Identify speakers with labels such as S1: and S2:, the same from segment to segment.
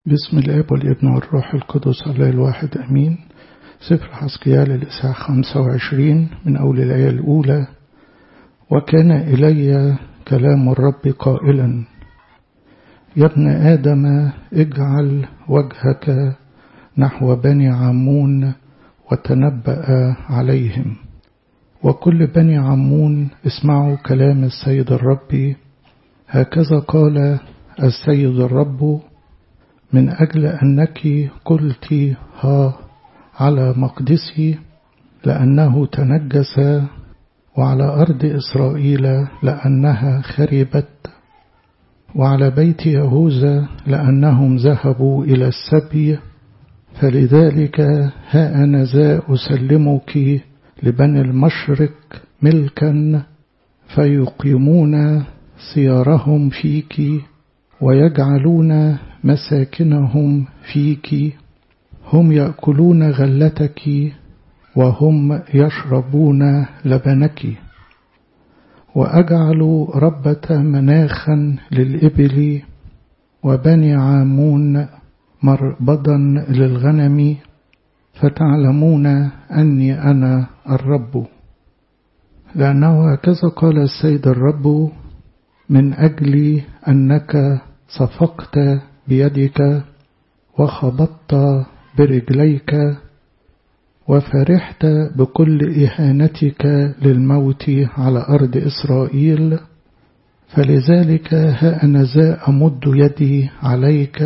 S1: بسم الاب والابن والروح القدس الله الواحد امين سفر حسقيال الاصحاح 25 من اول الايه الاولى وكان الي كلام الرب قائلا يا ابن ادم اجعل وجهك نحو بني عمون وتنبأ عليهم وكل بني عمون اسمعوا كلام السيد الرب هكذا قال السيد الرب من أجل أنك قلت ها على مقدسي لأنه تنجس وعلى أرض إسرائيل لأنها خربت وعلى بيت يهوذا لأنهم ذهبوا إلى السبي فلذلك ها أنا ذا أسلمك لبني المشرق ملكا فيقيمون سيارهم فيك ويجعلون مساكنهم فيك هم يأكلون غلتك وهم يشربون لبنك وأجعل ربة مناخا للإبل وبني عامون مربضا للغنم فتعلمون أني أنا الرب لأنه هكذا قال السيد الرب من أجل أنك صفقت بيدك وخبطت برجليك وفرحت بكل إهانتك للموت على أرض إسرائيل فلذلك ها أنا ذا أمد يدي عليك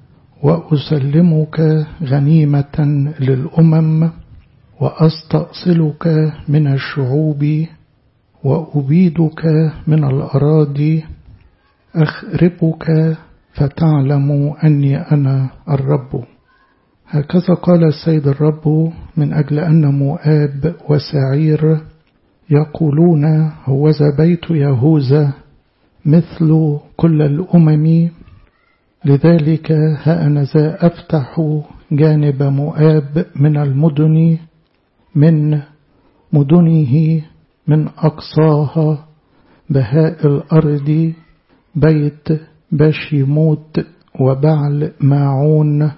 S1: وأسلمك غنيمة للأمم وأستأصلك من الشعوب وأبيدك من الأراضي أخربك فتعلم أني أنا الرب هكذا قال السيد الرب من أجل أن مؤاب وسعير يقولون هوذا بيت يهوذا مثل كل الأمم لذلك ها أنا ذا أفتح جانب مؤاب من المدن من مدنه من أقصاها بهاء الأرض بيت بشيموت وبعل ماعون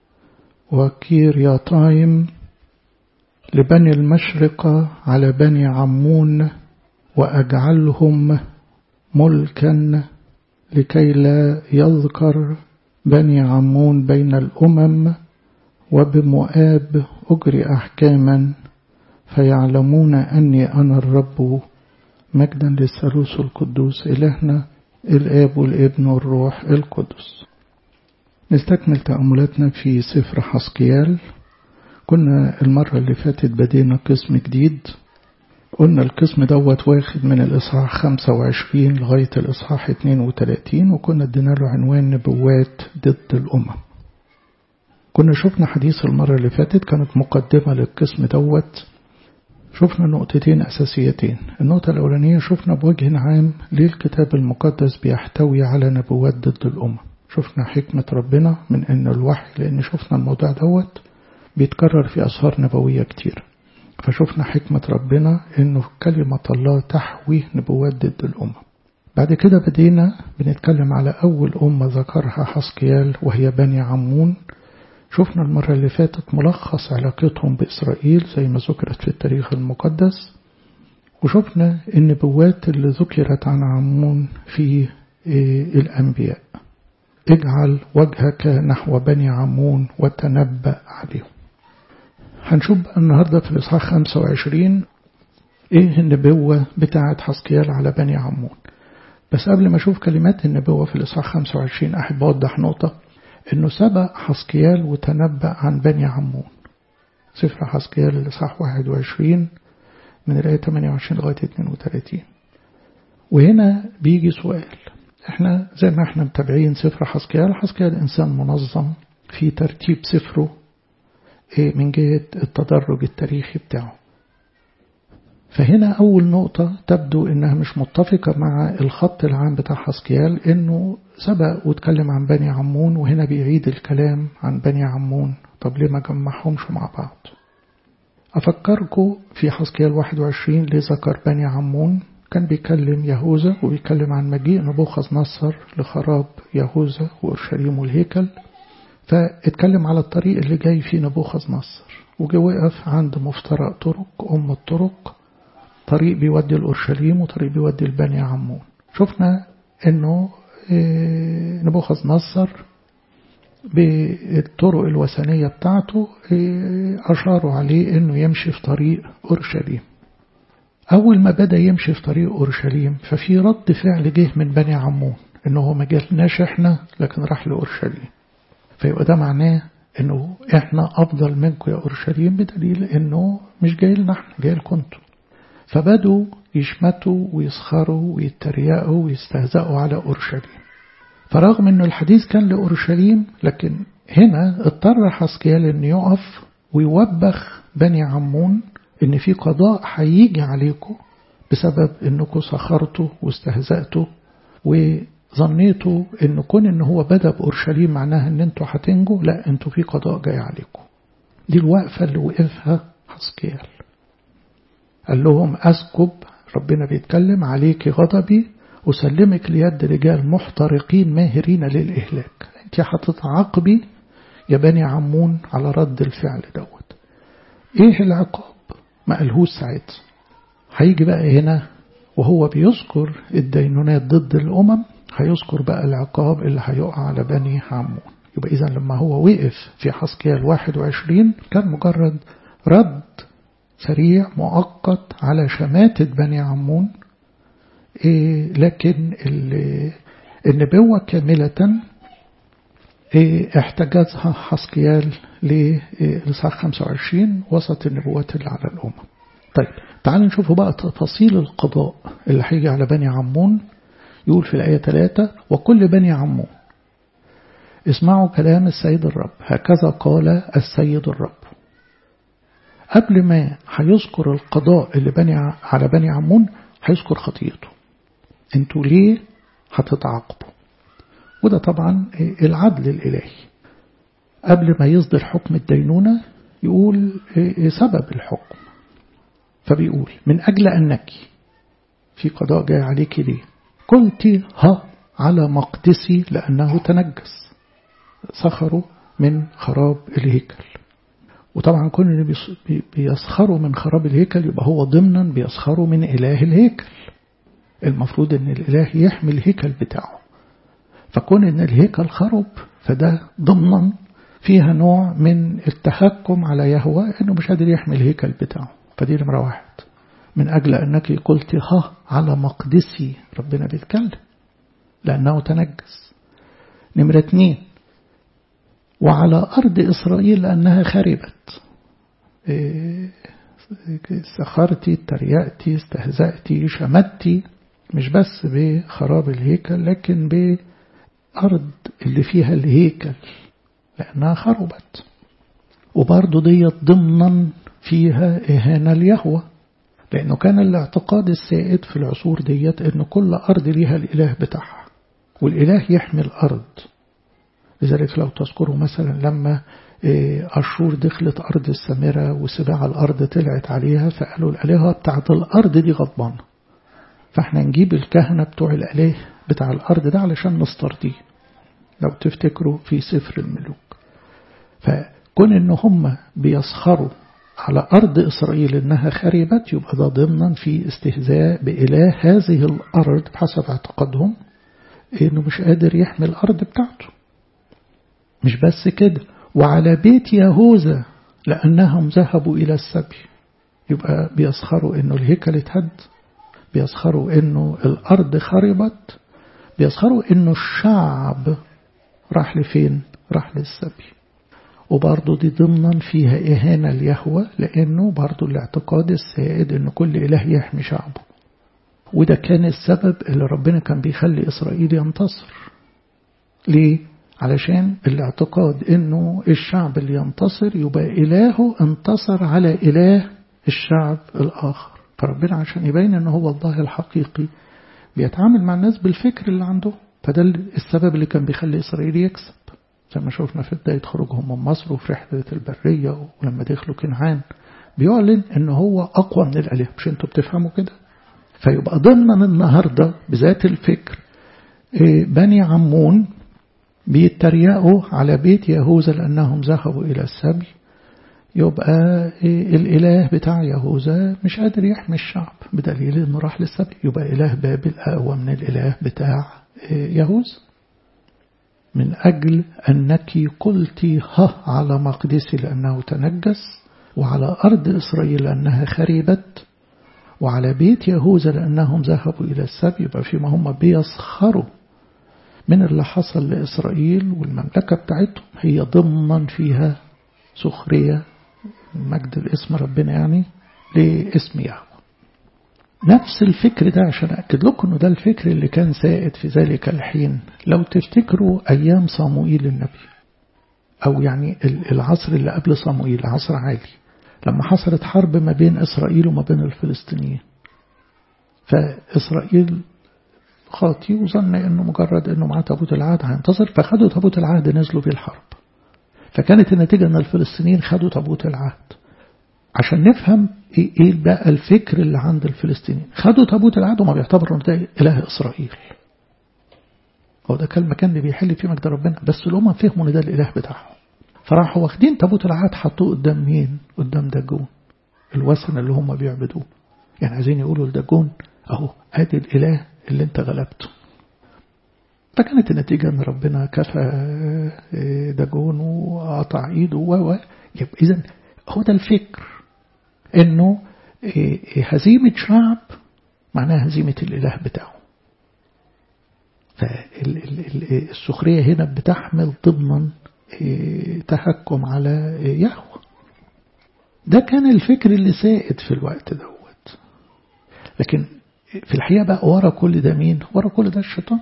S1: وكيرياطايم لبني المشرق على بني عمون وأجعلهم ملكا لكي لا يذكر بني عمون بين الأمم وبمؤاب أجري أحكاما فيعلمون أني أنا الرب مجدا للثالوث القدوس إلهنا الآب والابن والروح القدس نستكمل تأملاتنا في سفر حسقيال كنا المرة اللي فاتت بدينا قسم جديد قلنا القسم دوت واخد من الإصحاح 25 لغاية الإصحاح 32 وكنا ادينا له عنوان نبوات ضد الأمم كنا شفنا حديث المرة اللي فاتت كانت مقدمة للقسم دوت شفنا نقطتين أساسيتين النقطة الأولانية شفنا بوجه عام ليه الكتاب المقدس بيحتوي على نبوات ضد الأمم شفنا حكمة ربنا من أن الوحي لأن شفنا الموضوع دوت بيتكرر في أسفار نبوية كتير فشفنا حكمة ربنا أنه كلمة الله تحوي نبوات ضد الأمم بعد كده بدينا بنتكلم على أول أمة ذكرها حسقيال وهي بني عمون شفنا المرة اللي فاتت ملخص علاقتهم بإسرائيل زي ما ذكرت في التاريخ المقدس وشفنا النبوات اللي ذكرت عن عمون في الأنبياء اجعل وجهك نحو بني عمون وتنبأ عليهم هنشوف النهاردة في الإصحاح 25 ايه النبوة بتاعة حسقيال على بني عمون بس قبل ما اشوف كلمات النبوة في الإصحاح 25 أحب أوضح نقطة انه سبق حسقيال وتنبأ عن بني عمون سفر حسقيال الإصحاح 21 من الآية 28 لغاية 32 وهنا بيجي سؤال احنا زي ما احنا متابعين سفر حسقيال حسقيال إنسان منظم في ترتيب سفره من جهة التدرج التاريخي بتاعه فهنا أول نقطة تبدو إنها مش متفقة مع الخط العام بتاع حسقيال إنه سبق واتكلم عن بني عمون وهنا بيعيد الكلام عن بني عمون طب ليه ما جمعهمش مع بعض أفكركم في حسقيال 21 ليه ذكر بني عمون كان بيكلم يهوذا وبيتكلم عن مجيء نبوخذ نصر لخراب يهوذا وأورشليم والهيكل فاتكلم على الطريق اللي جاي فيه نبوخذ نصر وجي وقف عند مفترق طرق أم الطرق طريق بيودي الأورشليم وطريق بيودي البني عمون شفنا انه نبوخذ نصر بالطرق الوثنية بتاعته أشاروا عليه انه يمشي في طريق أورشليم أول ما بدأ يمشي في طريق أورشليم ففي رد فعل جه من بني عمون إنه هو ما جالناش إحنا لكن راح لأورشليم فيبقى ده معناه إنه إحنا أفضل منكم يا أورشليم بدليل إنه مش جاي لنا إحنا جاي لكم انتوا فبدوا يشمتوا ويسخروا ويتريقوا ويستهزئوا على أورشليم فرغم إنه الحديث كان لأورشليم لكن هنا اضطر حسكيال إنه يقف ويوبخ بني عمون إن في قضاء هيجي عليكم بسبب إنكم سخرتوا واستهزأتوا وظنيتوا إن كون إن هو بدأ بأورشليم معناها إن أنتوا هتنجوا لا أنتوا في قضاء جاي عليكم دي الوقفة اللي وقفها حسكيال قال لهم أسكب ربنا بيتكلم عليك غضبي أسلمك ليد رجال محترقين ماهرين للإهلاك أنت هتتعاقبي يا بني عمون على رد الفعل دوت إيه العقاب ما قالهوش ساعتها هيجي بقى هنا وهو بيذكر الدينونات ضد الأمم هيذكر بقى العقاب اللي هيقع على بني عمون يبقى إذا لما هو وقف في حسكيال 21 كان مجرد رد سريع مؤقت على شماتة بني عمون إيه لكن النبوة كاملة إيه احتجزها حسكيال لإصحاح 25 وسط النبوات اللي على الأمم طيب تعالوا نشوفوا بقى تفاصيل القضاء اللي هيجي على بني عمون يقول في الآية 3 وكل بني عمون اسمعوا كلام السيد الرب هكذا قال السيد الرب قبل ما هيذكر القضاء اللي بني على بني عمون هيذكر خطيئته انتوا ليه هتتعاقبوا وده طبعا العدل الإلهي قبل ما يصدر حكم الدينونة يقول سبب الحكم فبيقول من أجل أنك في قضاء جاي عليك ليه قلت ها على مقدسي لأنه تنجس سخروا من خراب الهيكل وطبعا كل اللي بيسخروا من خراب الهيكل يبقى هو ضمنا بيسخروا من إله الهيكل المفروض ان الإله يحمي الهيكل بتاعه فكون ان الهيكل خرب فده ضمنا فيها نوع من التحكم على يهوى انه مش قادر يحمي الهيكل بتاعه فدي نمرة واحد من أجل أنك قلت ها على مقدسي ربنا بيتكلم لأنه تنجس نمرة اتنين وعلى أرض إسرائيل لأنها خربت سخرتي تريأتي استهزأتي شمتي مش بس بخراب الهيكل لكن بأرض اللي فيها الهيكل لأنها خربت وبرضه ديت ضمنا فيها إهانة ليهوى لأنه كان الاعتقاد السائد في العصور ديت أن كل أرض ليها الإله بتاعها والإله يحمي الأرض لذلك لو تذكروا مثلا لما أشور دخلت أرض السامرة وسباع الأرض طلعت عليها فقالوا الآلهة بتاعت الأرض دي غضبانة فاحنا نجيب الكهنة بتوع الآله بتاع الأرض ده علشان نسترضيه لو تفتكروا في سفر الملوك فكون ان هم بيسخروا على أرض إسرائيل إنها خربت يبقى ده ضمنا في استهزاء بإله هذه الأرض بحسب اعتقادهم إنه مش قادر يحمي الأرض بتاعته مش بس كده وعلى بيت يهوذا لأنهم ذهبوا إلى السبي يبقى بيسخروا إنه الهيكل اتهد بيسخروا إنه الأرض خربت بيسخروا إنه الشعب راح لفين راح للسبي وبرضه دي ضمنا فيها إهانة ليهوى لأنه برضه الاعتقاد السائد إن كل إله يحمي شعبه وده كان السبب اللي ربنا كان بيخلي إسرائيل ينتصر ليه؟ علشان الاعتقاد إنه الشعب اللي ينتصر يبقى إلهه انتصر على إله الشعب الآخر فربنا عشان يبين إنه هو الله الحقيقي بيتعامل مع الناس بالفكر اللي عنده فده السبب اللي كان بيخلي إسرائيل يكسب زي ما شفنا في بداية خروجهم من مصر وفي رحلة البرية ولما دخلوا كنعان بيعلن ان هو اقوى من الالهه مش انتوا بتفهموا كده فيبقى ضمن النهارده بذات الفكر بني عمون بيتريقوا على بيت يهوذا لأنهم ذهبوا إلى السبي يبقى الإله بتاع يهوذا مش قادر يحمي الشعب بدليل إنه راح للسبي يبقى إله بابل أقوى من الإله بتاع يهوذا من أجل أنك قلت ها على مقدسي لأنه تنجس وعلى أرض إسرائيل لأنها خربت وعلى بيت يهوذا لأنهم ذهبوا إلى السبي يبقى فيما هم بيسخروا من اللي حصل لإسرائيل والمملكة بتاعتهم هي ضمن فيها سخرية مجد الاسم ربنا يعني لاسم يهوه نفس الفكر ده عشان أكد لكم أنه ده الفكر اللي كان سائد في ذلك الحين لو تفتكروا أيام صموئيل النبي أو يعني العصر اللي قبل صموئيل عصر عالي لما حصلت حرب ما بين إسرائيل وما بين الفلسطينيين فإسرائيل خاطي وظن أنه مجرد أنه معاه تابوت العهد هينتصر فخدوا تابوت العهد نزلوا بيه الحرب فكانت النتيجة أن الفلسطينيين خدوا تابوت العهد عشان نفهم ايه بقى الفكر اللي عند الفلسطينيين خدوا تابوت العهد وما بيعتبروا ده اله اسرائيل هو ده كان المكان اللي بيحل فيه مجد ربنا بس الامم فهموا ان ده الاله بتاعهم فراحوا واخدين تابوت العهد حطوه قدام مين قدام داجون الوثن اللي هم بيعبدوه يعني عايزين يقولوا لداجون اهو ادي الاله اللي انت غلبته فكانت النتيجة ان ربنا كفى داجون وقطع ايده و يبقى اذا هو ده الفكر انه هزيمة شعب معناها هزيمة الاله بتاعه فالسخرية هنا بتحمل ضمن تحكم على يهوه ده كان الفكر اللي سائد في الوقت دوت لكن في الحقيقة بقى ورا كل ده مين ورا كل ده الشيطان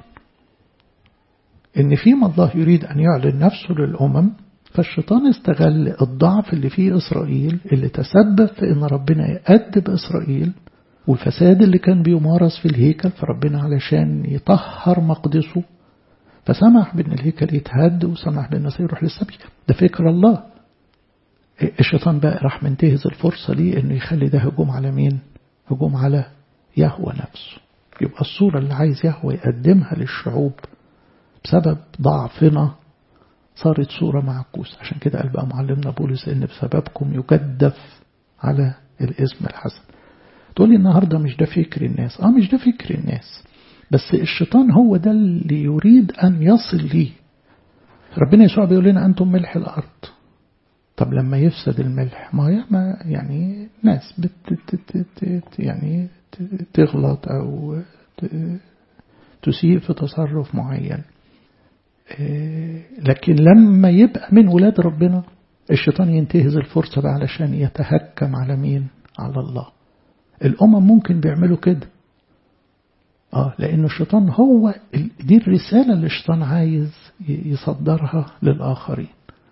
S1: ان فيما الله يريد ان يعلن نفسه للامم فالشيطان استغل الضعف اللي فيه إسرائيل اللي تسبب في أن ربنا يأدب إسرائيل والفساد اللي كان بيمارس في الهيكل فربنا علشان يطهر مقدسه فسمح بأن الهيكل يتهد وسمح بأن الناس يروح للسبي ده فكر الله الشيطان بقى راح منتهز الفرصة دي أنه يخلي ده هجوم على مين هجوم على يهوى نفسه يبقى الصورة اللي عايز يهوى يقدمها للشعوب بسبب ضعفنا صارت صورة معكوسة عشان كده قال بقى معلمنا بولس إن بسببكم يجدف على الاسم الحسن تقول لي النهاردة مش ده فكر الناس آه مش ده فكر الناس بس الشيطان هو ده اللي يريد أن يصل ليه ربنا يسوع بيقول لنا أنتم ملح الأرض طب لما يفسد الملح ما هي ما يعني ناس بت يعني تغلط أو تسيء في تصرف معين لكن لما يبقى من ولاد ربنا الشيطان ينتهز الفرصة بقى علشان يتهكم على مين على الله الأمم ممكن بيعملوا كده آه لأن الشيطان هو دي الرسالة اللي الشيطان عايز يصدرها للآخرين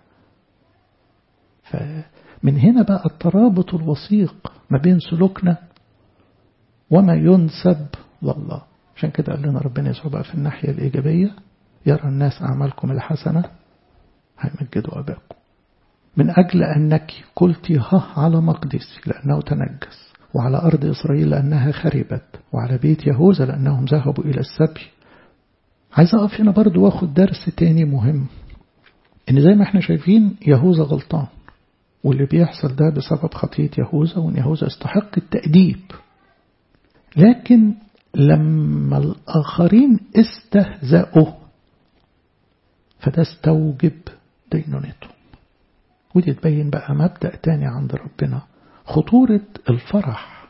S1: فمن هنا بقى الترابط الوثيق ما بين سلوكنا وما ينسب لله عشان كده قال لنا ربنا يسوع بقى في الناحية الإيجابية يرى الناس أعمالكم الحسنة هيمجدوا أباكم من أجل أنك قلت ها على مقدسي لأنه تنجس وعلى أرض إسرائيل لأنها خربت وعلى بيت يهوذا لأنهم ذهبوا إلى السبي عايز أقف هنا برضو واخد درس تاني مهم إن زي ما احنا شايفين يهوذا غلطان واللي بيحصل ده بسبب خطية يهوذا وإن يهوذا استحق التأديب لكن لما الآخرين استهزأوا فده استوجب دينونتهم ودي تبين بقى مبدأ تاني عند ربنا خطورة الفرح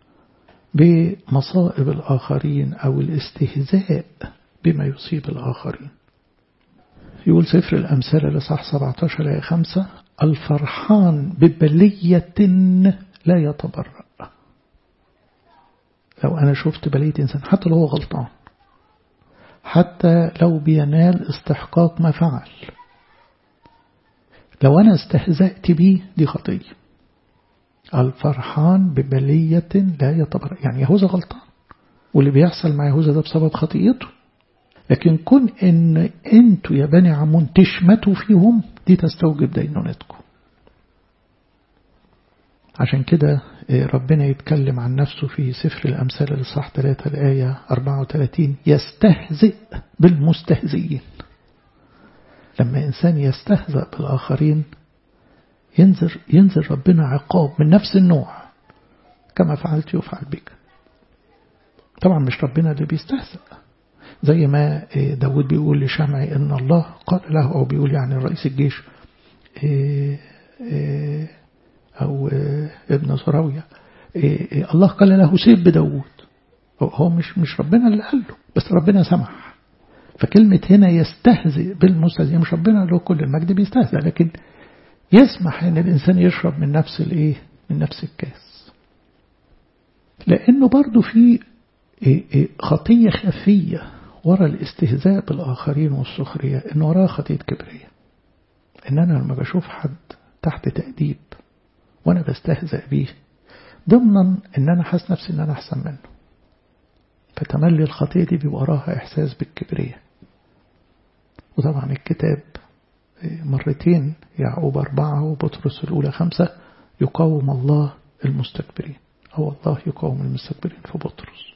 S1: بمصائب الآخرين أو الاستهزاء بما يصيب الآخرين يقول سفر الأمثال الإصحاح 17 آية 5 الفرحان ببلية لا يتبرأ لو أنا شفت بلية إنسان حتى لو هو غلطان حتى لو بينال استحقاق ما فعل لو أنا استهزأت بيه دي خطية الفرحان ببلية لا يتبرأ يعني يهوذا غلطان واللي بيحصل مع يهوذا ده بسبب خطيته لكن كون ان انتوا يا بني عمون تشمتوا فيهم دي تستوجب دينونتكم عشان كده ربنا يتكلم عن نفسه في سفر الأمثال الإصحاح 3 الآية 34 يستهزئ بالمستهزئين لما إنسان يستهزأ بالآخرين ينزل, ينزل ربنا عقاب من نفس النوع كما فعلت يفعل بك طبعا مش ربنا اللي بيستهزأ زي ما داود بيقول لشمعي إن الله قال له أو بيقول يعني رئيس الجيش أو ابن سراوية الله قال له سيب بداود هو مش مش ربنا اللي قال له بس ربنا سمح فكلمة هنا يستهزئ بالمستهزئ مش ربنا له كل المجد بيستهزئ لكن يسمح ان الانسان يشرب من نفس الايه من نفس الكاس لانه برضو في خطية خفية ورا الاستهزاء بالآخرين والسخرية إن وراها خطية كبرية إن أنا لما بشوف حد تحت تأديب وأنا بستهزأ بيه ضمنا إن أنا حاسس نفسي إن أنا أحسن منه فتملي الخطية دي بيبقى وراها إحساس بالكبرية وطبعا الكتاب مرتين يعقوب أربعة وبطرس الأولى خمسة يقاوم الله المستكبرين أو الله يقاوم المستكبرين في بطرس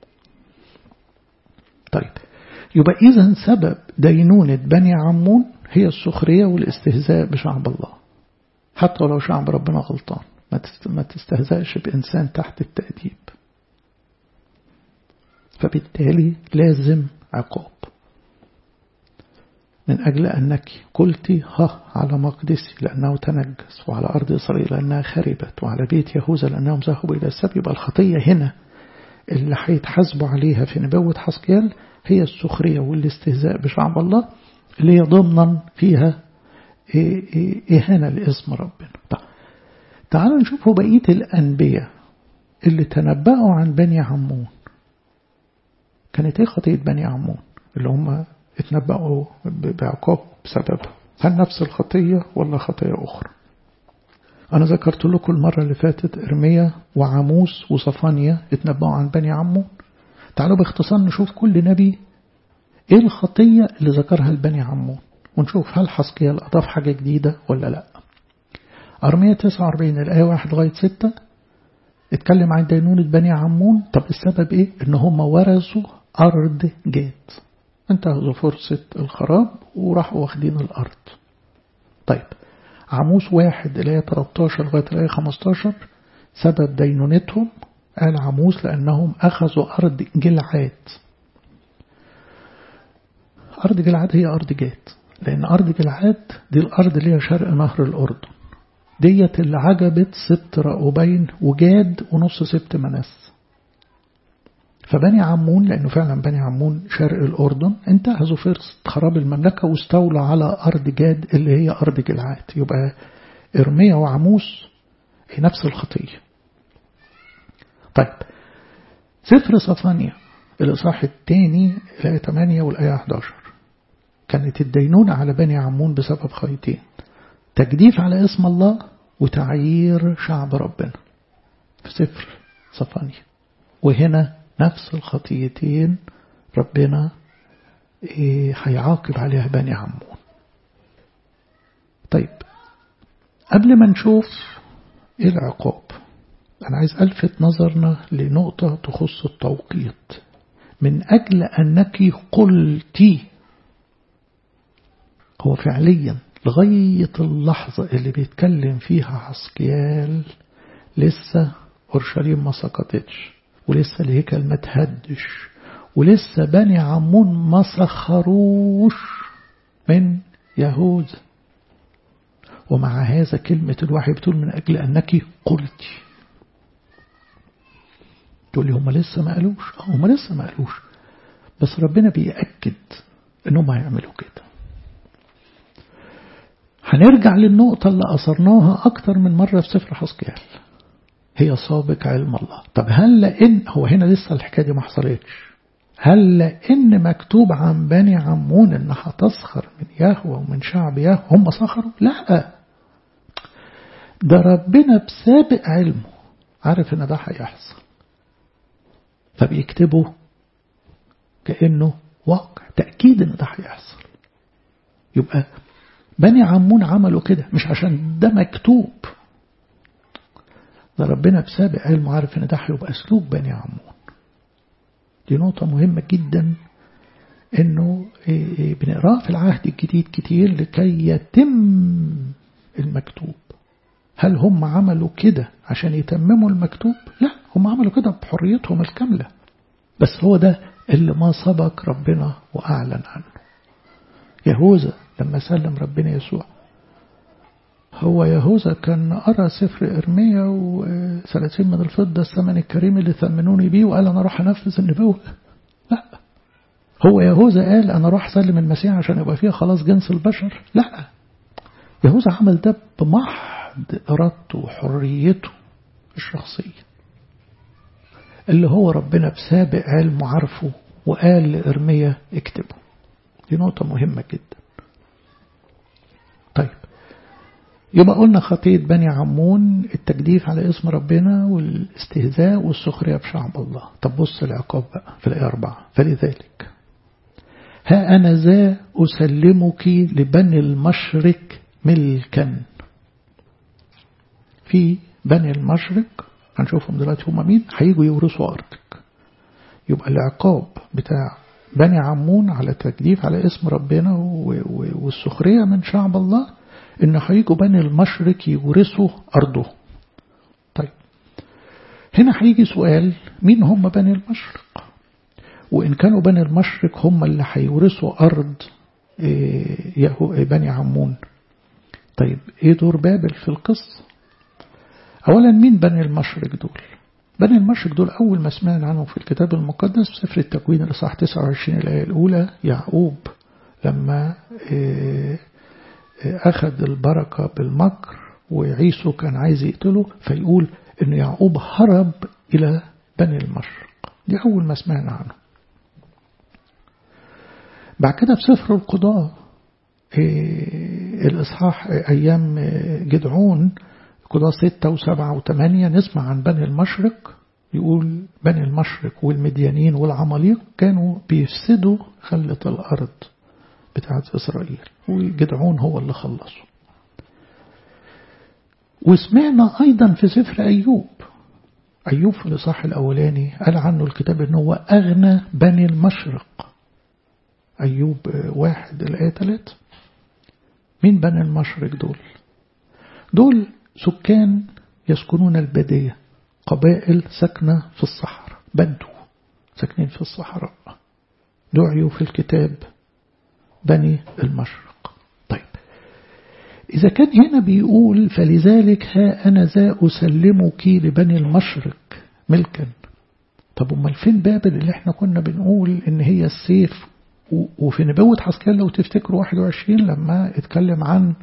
S1: طيب يبقى إذا سبب دينونة بني عمون هي السخرية والاستهزاء بشعب الله حتى لو شعب ربنا غلطان ما تستهزأش بإنسان تحت التأديب فبالتالي لازم عقاب من أجل أنك قلت ها على مقدسي لأنه تنجس وعلى أرض إسرائيل لأنها خربت وعلى بيت يهوذا لأنهم ذهبوا إلى السبي يبقى الخطية هنا اللي هيتحاسبوا عليها في نبوة حسقيال هي السخرية والاستهزاء بشعب الله اللي هي ضمنا فيها إهانة لاسم ربنا طيب تعالوا نشوفوا بقية الأنبياء اللي تنبأوا عن بني عمون كانت ايه خطية بني عمون اللي هم اتنبأوا بعقاب بسببها هل نفس الخطية ولا خطية أخرى أنا ذكرت لكم المرة اللي فاتت إرميا وعاموس وصفانيا اتنبأوا عن بني عمون تعالوا باختصار نشوف كل نبي ايه الخطية اللي ذكرها لبني عمون ونشوف هل حسقيال أضاف حاجة جديدة ولا لا أرمية 49 الآية 1 لغاية 6 اتكلم عن دينونة بني عمون طب السبب ايه ان هم ورثوا أرض جات انتهزوا فرصة الخراب وراحوا واخدين الأرض طيب عموس واحد الآية 13 لغاية الآية 15 سبب دينونتهم قال عموس لأنهم أخذوا أرض جلعاد أرض جلعاد هي أرض جات لأن أرض جلعاد دي الأرض اللي هي شرق نهر الأردن ديت اللي عجبت سبت رأوبين وجاد ونص سبت منس فبني عمون لأنه فعلا بني عمون شرق الأردن انتهزوا فرصة خراب المملكة واستولوا على أرض جاد اللي هي أرض جلعاد يبقى إرميا وعموس هي نفس الخطية طيب سفر صفانيا الإصحاح الثاني الآية 8 والآية 11 كانت الدينونة على بني عمون بسبب خيطين تجديف على اسم الله وتعيير شعب ربنا في سفر صفانيا وهنا نفس الخطيتين ربنا هيعاقب عليها بني عمون طيب قبل ما نشوف ايه العقاب أنا عايز ألفت نظرنا لنقطة تخص التوقيت من أجل أنك قلتي هو فعليا لغاية اللحظة اللي بيتكلم فيها حسكيال لسه أورشليم ما سقطتش ولسه الهيكل ما تهدش ولسه بني عمون ما سخروش من يهوذا ومع هذا كلمة الوحي بتقول من أجل أنك قلتي تقول لي هم لسه ما قالوش هم لسه ما قالوش بس ربنا بيأكد انهم هيعملوا كده هنرجع للنقطة اللي أثرناها أكتر من مرة في سفر حسكيال هي سابق علم الله طب هل لأن هو هنا لسه الحكاية دي ما حصلتش هل لأن مكتوب عن بني عمون إنها تسخر من يهوى ومن شعب يهوى هم سخروا لا ده ربنا بسابق علمه عارف إن ده هيحصل فبيكتبوا كأنه واقع تأكيد إن ده هيحصل يبقى بني عمون عملوا كده مش عشان ده مكتوب ده ربنا بسابق علمه عارف إن ده هيبقى أسلوب بني عمون دي نقطة مهمة جدا انه بنقراه في العهد الجديد كتير لكي يتم المكتوب هل هم عملوا كده عشان يتمموا المكتوب لا هم عملوا كده بحريتهم الكاملة بس هو ده اللي ما سبق ربنا وأعلن عنه يهوذا لما سلم ربنا يسوع هو يهوذا كان أرى سفر إرميا وثلاثين من الفضة الثمن الكريم اللي ثمنوني بيه وقال أنا أروح أنفذ النبوة لا هو يهوذا قال أنا أروح أسلم المسيح عشان يبقى فيها خلاص جنس البشر لا يهوذا عمل ده بمحض إرادته وحريته الشخصية اللي هو ربنا بسابق علمه عارفه وقال لإرميا اكتبه دي نقطة مهمة جدا طيب يبقى قلنا خطية بني عمون التجديف على اسم ربنا والاستهزاء والسخرية بشعب الله طب بص العقاب بقى في الآية أربعة فلذلك ها أنا ذا أسلمك لبني المشرق ملكا في بني المشرق هنشوفهم دلوقتي هم مين هيجوا يورثوا أرضك يبقى العقاب بتاع بني عمون على تجديف على اسم ربنا والسخرية من شعب الله إن هيجوا بني المشرق يورثوا أرضه طيب هنا هيجي سؤال مين هم بني المشرق وإن كانوا بني المشرق هم اللي هيورثوا أرض بني عمون طيب إيه دور بابل في القصة أولا مين بني المشرق دول بني المشرق دول أول ما سمعنا عنهم في الكتاب المقدس في سفر التكوين الإصحاح 29 الآية الأولى يعقوب لما أخذ البركة بالمكر وعيسو كان عايز يقتله فيقول إن يعقوب هرب إلى بني المشرق دي أول ما سمعنا عنه بعد كده في سفر القضاء الإصحاح أيام جدعون قضاء ستة وسبعة وثمانية نسمع عن بني المشرق يقول بني المشرق والمديانين والعماليق كانوا بيفسدوا خلة الأرض بتاعت إسرائيل وجدعون هو اللي خلصه وسمعنا أيضا في سفر أيوب أيوب في الإصحاح الأولاني قال عنه الكتاب أنه هو أغنى بني المشرق أيوب واحد الآية ثلاثة مين بني المشرق دول دول سكان يسكنون البادية قبائل سكنة في الصحراء بدو ساكنين في الصحراء دعيوا في الكتاب بني المشرق طيب إذا كان هنا بيقول فلذلك ها أنا ذا أسلمك لبني المشرق ملكا طب أمال فين بابل اللي احنا كنا بنقول إن هي السيف وفي نبوة حسكال لو تفتكروا 21 لما اتكلم عن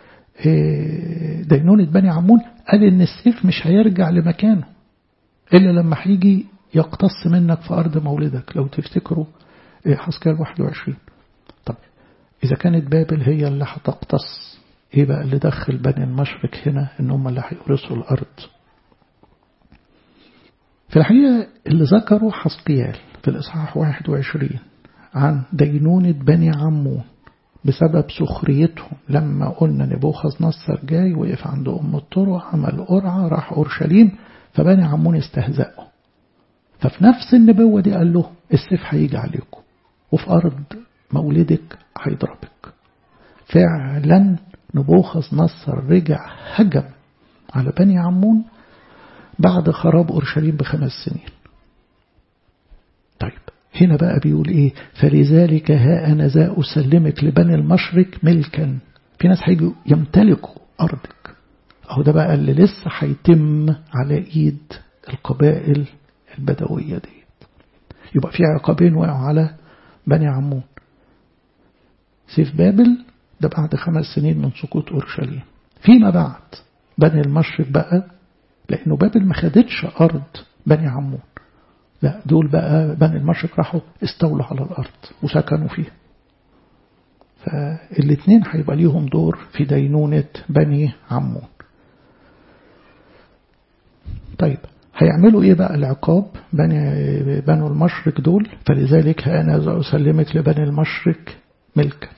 S1: دينونة بني عمون قال إن السيف مش هيرجع لمكانه إلا لما هيجي يقتص منك في أرض مولدك لو تفتكروا حسكال 21 طب إذا كانت بابل هي اللي هتقتص إيه بقى اللي دخل بني المشرق هنا إن هم اللي هيورثوا الأرض في الحقيقة اللي ذكروا حسقيال في الإصحاح 21 عن دينونة بني عمون بسبب سخريتهم لما قلنا نبوخذ نصر جاي وقف عند أم الطرق عمل قرعة راح أورشليم فبني عمون استهزأوا ففي نفس النبوة دي قال له السيف هيجي عليكم وفي أرض مولدك هيضربك فعلا نبوخذ نصر رجع هجم على بني عمون بعد خراب أورشليم بخمس سنين طيب هنا بقى بيقول إيه فلذلك ها أنا ذا أسلمك لبني المشرق ملكا في ناس هيجوا يمتلكوا أرضك أهو ده بقى اللي لسه هيتم على إيد القبائل البدوية دي يبقى في عقابين وقعوا على بني عمون سيف بابل ده بعد خمس سنين من سقوط أورشليم فيما بعد بني المشرق بقى لأنه بابل ما خدتش أرض بني عمون لا دول بقى بني المشرق راحوا استولوا على الأرض وسكنوا فيها فالاثنين هيبقى ليهم دور في دينونة بني عمون طيب هيعملوا ايه بقى العقاب بني بنو المشرق دول فلذلك انا اسلمك لبني المشرق ملكا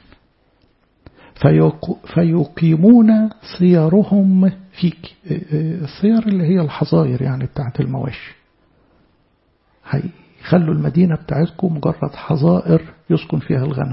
S1: فيقيمون صيارهم فيك الصيار اللي هي الحظاير يعني بتاعت المواشي يخلوا المدينة بتاعتكم مجرد حظائر يسكن فيها الغنم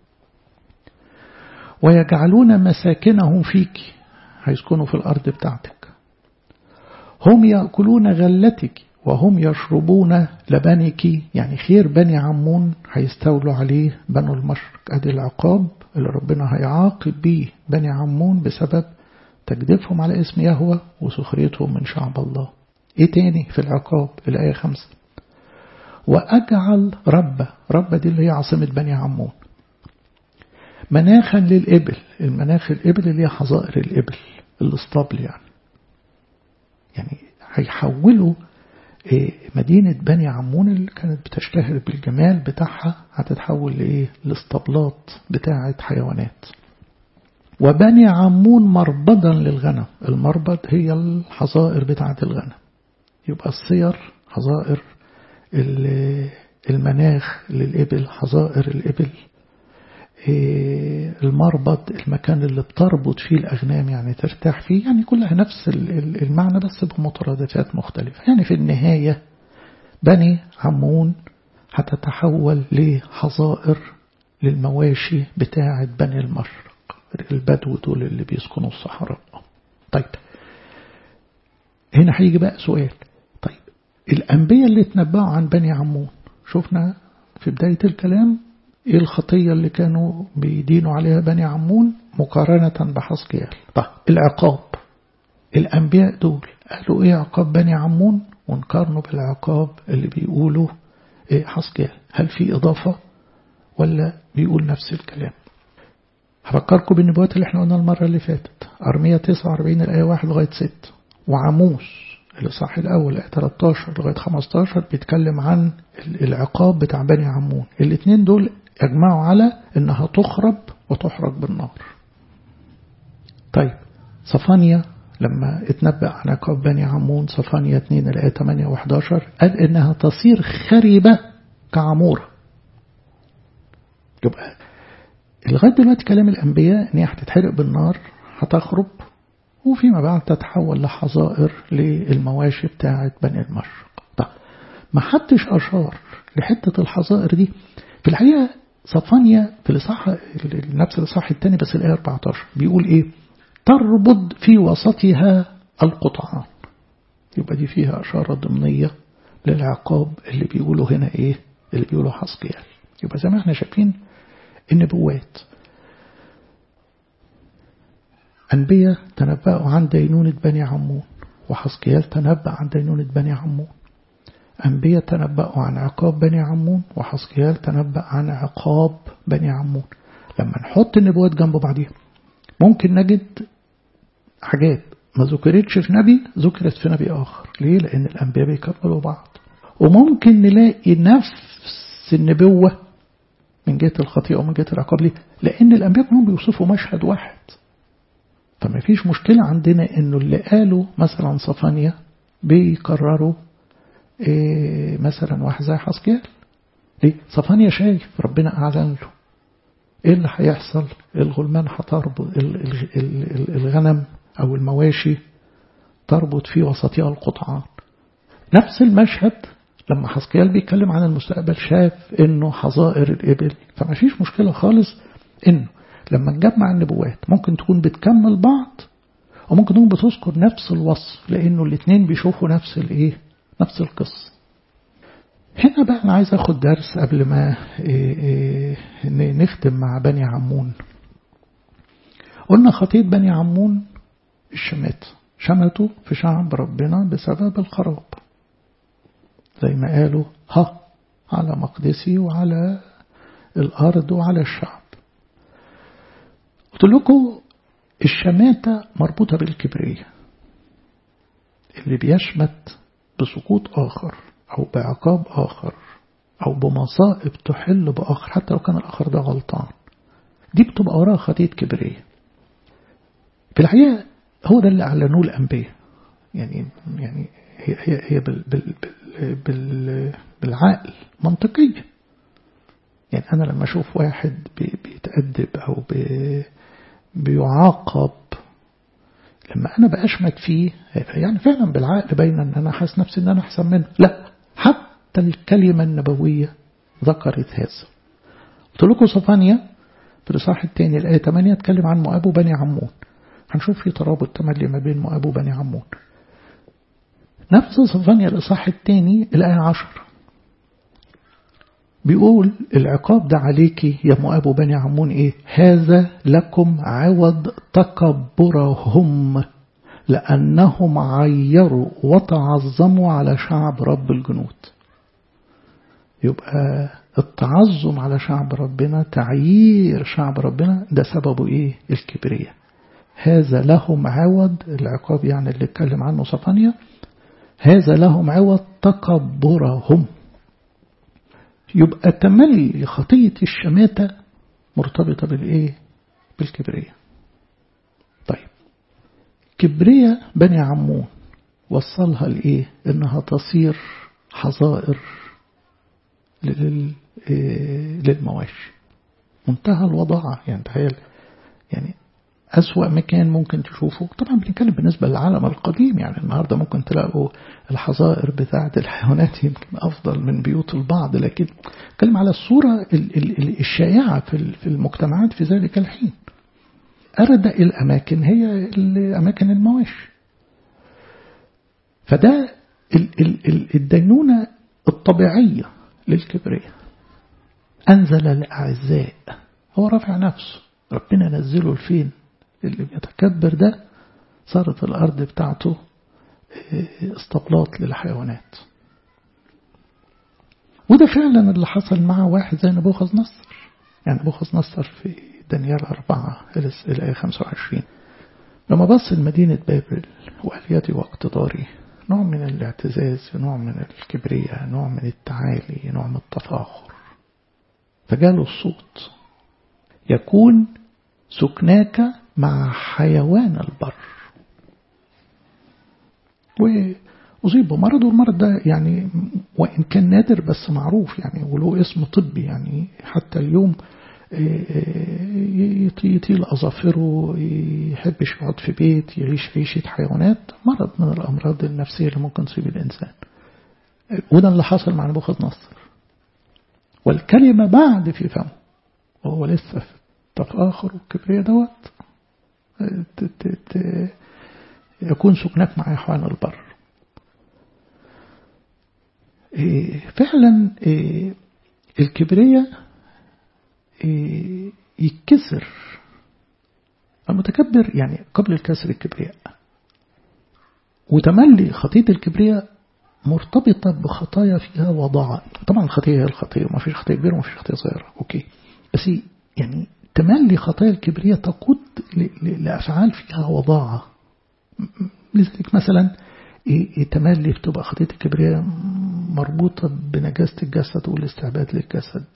S1: ويجعلون مساكنهم فيك هيسكنوا في الأرض بتاعتك هم يأكلون غلتك وهم يشربون لبنك يعني خير بني عمون هيستولوا عليه بنو المشرق ادي العقاب اللي ربنا هيعاقب بيه بني عمون بسبب تجديفهم على اسم يهوى وسخريتهم من شعب الله ايه تاني في العقاب الآية خمسة وأجعل رب رب دي اللي هي عاصمة بني عمون مناخا للإبل المناخ الإبل اللي هي حظائر الإبل الاسطبل يعني يعني هيحولوا مدينة بني عمون اللي كانت بتشتهر بالجمال بتاعها هتتحول لإيه؟ لاسطبلات بتاعة حيوانات وبني عمون مربضا للغنم المربض هي الحظائر بتاعة الغنم يبقى الصير حظائر المناخ للإبل حظائر الإبل المربض المكان اللي بتربط فيه الأغنام يعني ترتاح فيه يعني كلها نفس المعنى بس بمترادفات مختلفة يعني في النهاية بني عمون هتتحول لحظائر للمواشي بتاعة بني المشرق البدو دول اللي بيسكنوا الصحراء طيب هنا هيجي بقى سؤال طيب الأنبياء اللي اتنبأوا عن بني عمون شفنا في بداية الكلام ايه الخطية اللي كانوا بيدينوا عليها بني عمون مقارنة بحسقيال طيب العقاب الأنبياء دول قالوا ايه عقاب بني عمون ونقارنوا بالعقاب اللي بيقولوا ايه حسقيال هل في إضافة ولا بيقول نفس الكلام هفكركم بالنبوات اللي احنا قلنا المرة اللي فاتت أرمية 49 الآية 1 لغاية 6 وعموس الإصحاح الأول آية 13 لغاية 15 بيتكلم عن العقاب بتاع بني عمون الاثنين دول يجمعوا على انها تخرب وتحرق بالنار طيب صفانيا لما اتنبأ عن عقاب بني عمون صفانيا 2 الآية 8 و11 قال انها تصير خربة كعمورة يبقى لغاية دلوقتي كلام الأنبياء ان هي هتتحرق بالنار هتخرب وفيما بعد تتحول لحظائر للمواشي بتاعة بني المشرق طيب ما حدش أشار لحتة الحظائر دي في الحقيقة صفانيا في الإصحاح نفس الإصحاح الثاني بس الآية 14 بيقول إيه تربض في وسطها القطعان يبقى دي فيها إشارة ضمنية للعقاب اللي بيقولوا هنا إيه اللي بيقولوا حسقيال يبقى زي ما احنا شايفين النبوات أنبياء تنبأوا عن دينونة بني عمون وحسقيال تنبأ عن دينونة بني عمون أنبياء تنبأوا عن عقاب بني عمون وحسقيال تنبأ عن عقاب بني عمون لما نحط النبوات جنب بعضيها ممكن نجد حاجات ما ذكرتش في نبي ذكرت في نبي آخر ليه؟ لأن الأنبياء بيكملوا بعض وممكن نلاقي نفس النبوة من جهة الخطيئة ومن جهة العقاب ليه؟ لأن الأنبياء كلهم بيوصفوا مشهد واحد فما فيش مشكلة عندنا إنه اللي قالوا مثلا صفانيا بيكرروا إيه مثلا واحد زي حسكيال ليه؟ صفانيا شايف ربنا أعلن له إيه اللي هيحصل الغلمان هتربط الغنم أو المواشي تربط في وسطها القطعان نفس المشهد لما حسكيال بيتكلم عن المستقبل شاف انه حظائر الإبل فما فيش مشكلة خالص انه لما نجمع النبوات ممكن تكون بتكمل بعض وممكن تكون بتذكر نفس الوصف لانه الاثنين بيشوفوا نفس الايه نفس القصة هنا بقى انا عايز اخد درس قبل ما إيه إيه نختم مع بني عمون قلنا خطية بني عمون الشمات شمتوا في شعب ربنا بسبب الخراب زي ما قالوا ها على مقدسي وعلى الأرض وعلى الشعب قلت لكم الشماتة مربوطة بالكبرية اللي بيشمت بسقوط آخر أو بعقاب آخر أو بمصائب تحل بآخر حتى لو كان الآخر ده غلطان دي بتبقى وراها خطية كبرية في الحقيقة هو ده اللي أعلنوه الأنبياء يعني يعني هي هي هي بال بال بال بال بالعقل منطقية يعني أنا لما أشوف واحد بيتأدب أو بي بيعاقب لما أنا بأشمت فيه يعني فعلا بالعقل باين أن أنا حاسس نفسي أن أنا أحسن منه لا حتى حتى الكلمة النبوية ذكرت هذا قلت لكم صفانيا في الإصحاح الثاني الآية 8 اتكلم عن مؤاب وبني عمون هنشوف في ترابط تملي ما بين مؤاب وبني عمون نفس صفانيا الإصحاح الثاني الآية 10 بيقول العقاب ده عليكي يا مؤاب وبني عمون ايه هذا لكم عوض تكبرهم لأنهم عيروا وتعظموا على شعب رب الجنود يبقى التعظم على شعب ربنا تعيير شعب ربنا ده سببه ايه الكبرياء هذا لهم عوض العقاب يعني اللي اتكلم عنه صفانيا هذا لهم عوض تكبرهم يبقى تملي خطية الشماتة مرتبطة بالإيه؟ بالكبرية طيب كبرية بني عمون وصلها لإيه؟ إنها تصير حظائر للمواشي منتهى الوضاعة يعني تخيل يعني أسوأ مكان ممكن تشوفه طبعا بنتكلم بالنسبة للعالم القديم يعني النهاردة ممكن تلاقوا الحظائر بتاعة الحيوانات يمكن أفضل من بيوت البعض لكن نتكلم على الصورة الشائعة في المجتمعات في ذلك الحين أردأ الأماكن هي أماكن المواشي فده الدينونة الطبيعية للكبرياء أنزل الأعزاء هو رافع نفسه ربنا نزله لفين اللي بيتكبر ده صارت الأرض بتاعته اسطبلات للحيوانات وده فعلا اللي حصل مع واحد زي نبوخذ نصر يعني نبوخذ نصر في دانيال أربعة الآية 25 لما بص لمدينة بابل وآليتي واقتداري نوع من الاعتزاز نوع من الكبرياء نوع من التعالي نوع من التفاخر فجاله الصوت يكون سكناك مع حيوان البر وأصيب بمرض والمرض ده يعني وإن كان نادر بس معروف يعني وله اسم طبي يعني حتى اليوم يطيل أظافره يحبش يقعد في بيت يعيش عيشة حيوانات مرض من الأمراض النفسية اللي ممكن تصيب الإنسان وده اللي حصل مع نبوخذ نصر والكلمة بعد في فمه وهو لسه في التفاخر والكبرياء دوت يكون سكنك مع حيوان البر فعلا الكبرياء يتكسر المتكبر يعني قبل الكسر الكبرياء وتملي خطية الكبرياء مرتبطة بخطايا فيها وضاعة طبعا الخطية هي الخطية ما فيش خطية كبيرة وما فيش خطية صغيرة أوكي بس يعني تملي خطايا الكبرياء تقود لأفعال فيها وضاعة لذلك مثلا تملي بتبقى خطية الكبرياء مربوطة بنجاسة الجسد والاستعباد للجسد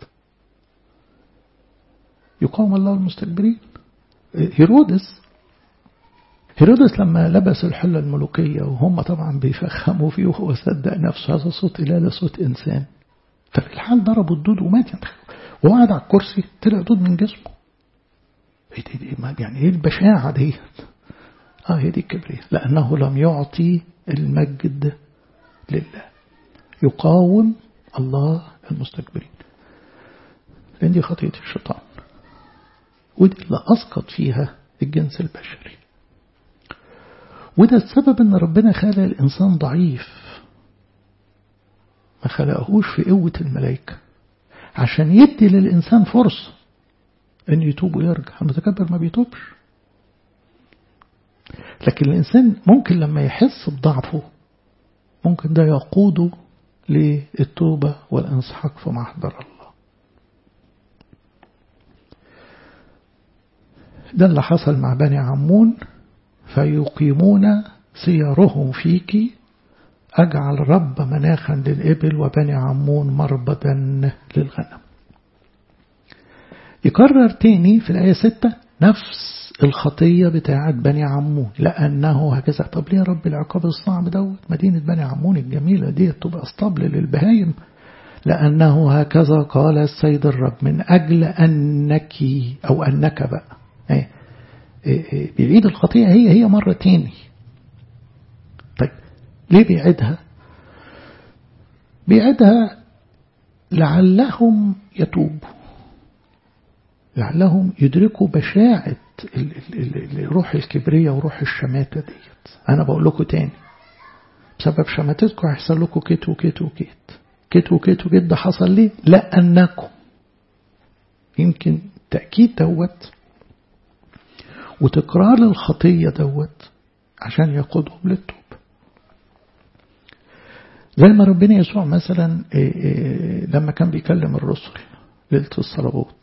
S1: يقاوم الله المستكبرين هيرودس هيرودس لما لبس الحلة الملوكية وهم طبعا بيفخموا فيه وهو صدق نفسه هذا صوت إله ده صوت إنسان ففي الحال ضربوا الدود ومات يعني وقعد على الكرسي طلع دود من جسمه يعني ايه البشاعة دي اه هي دي الكبرياء لأنه لم يعطي المجد لله يقاوم الله المستكبرين لأن دي خطية الشيطان ودي اللي أسقط فيها الجنس البشري وده السبب ان ربنا خلق الإنسان ضعيف ما خلقهوش في قوة الملائكة عشان يدي للإنسان فرصة أن يتوب ويرجع المتكبر ما بيتوبش لكن الإنسان ممكن لما يحس بضعفه ممكن ده يقوده للتوبة والانسحاق في محضر الله ده اللي حصل مع بني عمون فيقيمون سيرهم فيك أجعل رب مناخا للإبل وبني عمون مربدا للغنم يكرر تاني في الآية ستة نفس الخطية بتاعت بني عمون لأنه هكذا طب ليه رب العقاب الصعب دوت مدينة بني عمون الجميلة دي تبقى اسطبل للبهايم لأنه هكذا قال السيد الرب من أجل أنك أو أنك بقى إيه إيه بيعيد الخطية هي هي مرة تاني طيب ليه بيعيدها بيعدها لعلهم يتوبوا لعلهم يدركوا بشاعة روح الكبرية وروح الشماتة ديت أنا بقول لكم تاني بسبب شماتتكم هيحصل لكم كيت وكيت وكيت كيت وكيت وكيت ده حصل ليه لأنكم يمكن تأكيد دوت وتكرار الخطية دوت عشان يقودهم للتوب زي ما ربنا يسوع مثلا لما كان بيكلم الرسل ليلة الصلوات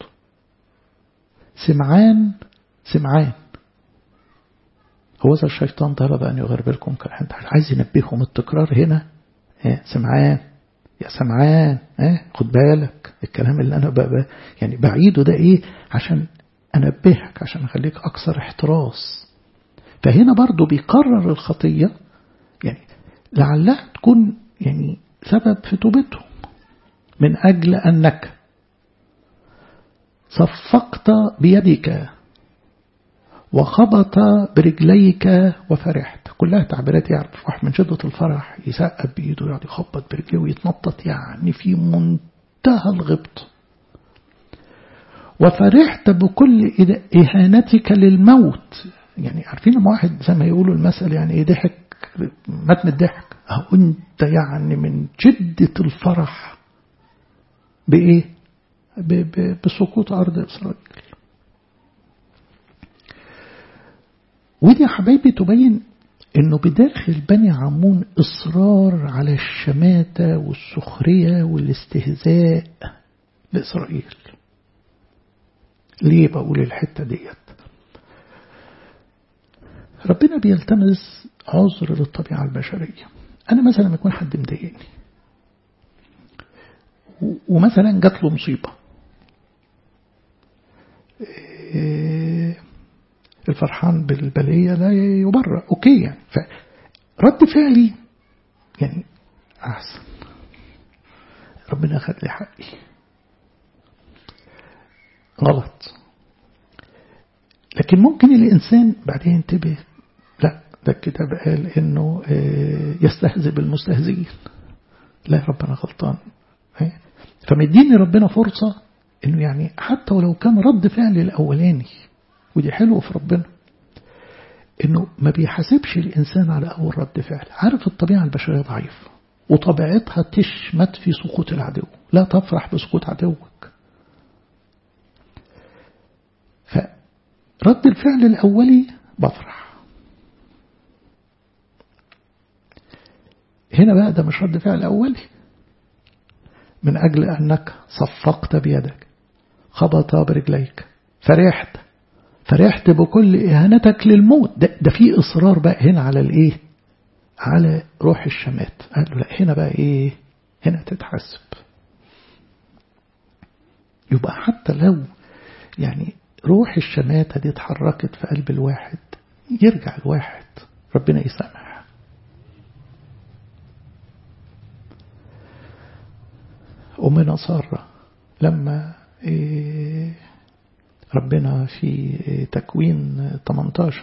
S1: سمعان سمعان هو ذا الشيطان طلب أن يغربلكم كالحنت عايز ينبههم التكرار هنا سمعان يا سمعان خد بالك الكلام اللي أنا بقى يعني بعيده ده إيه عشان أنبهك عشان أخليك أكثر احتراس فهنا برضو بيكرر الخطية يعني لعلها تكون يعني سبب في توبتهم من أجل أنك صفقت بيدك وخبط برجليك وفرحت كلها تعبيرات يعرف واحد من شدة الفرح يسقب بإيده يقعد يخبط برجليه ويتنطط يعني في منتهى الغبط وفرحت بكل إهانتك للموت يعني عارفين لما واحد زي ما يقولوا المثل يعني ايه ضحك مات من الضحك أو أنت يعني من شدة الفرح بإيه بسقوط أرض إسرائيل ودي يا حبايبي تبين انه بداخل بني عمون اصرار على الشماتة والسخرية والاستهزاء بإسرائيل ليه بقول الحتة ديت ربنا بيلتمس عذر للطبيعة البشرية أنا مثلا لما يكون حد مضايقني ومثلا جات له مصيبة الفرحان بالبلية لا يبرأ أوكي يعني فرد فعلي يعني أحسن ربنا أخذ لي حقي غلط لكن ممكن الإنسان بعدين ينتبه لا ده الكتاب قال إنه يستهزئ بالمستهزئين لا ربنا غلطان فمديني ربنا فرصة إنه يعني حتى ولو كان رد فعل الأولاني ودي حلوة في ربنا إنه ما بيحاسبش الإنسان على أول رد فعل عارف الطبيعة البشرية ضعيفة وطبيعتها تشمت في سقوط العدو لا تفرح بسقوط عدوك فرد الفعل الأولي بفرح هنا بقى ده مش رد فعل أولي من أجل أنك صفقت بيدك خبط برجليك فرحت فرحت بكل إهانتك للموت ده, ده في إصرار بقى هنا على الإيه على روح الشمات قال له لا هنا بقى إيه هنا تتحسب يبقى حتى لو يعني روح الشماتة دي اتحركت في قلب الواحد يرجع الواحد ربنا يسامح أمنا سارة لما إيه ربنا في تكوين 18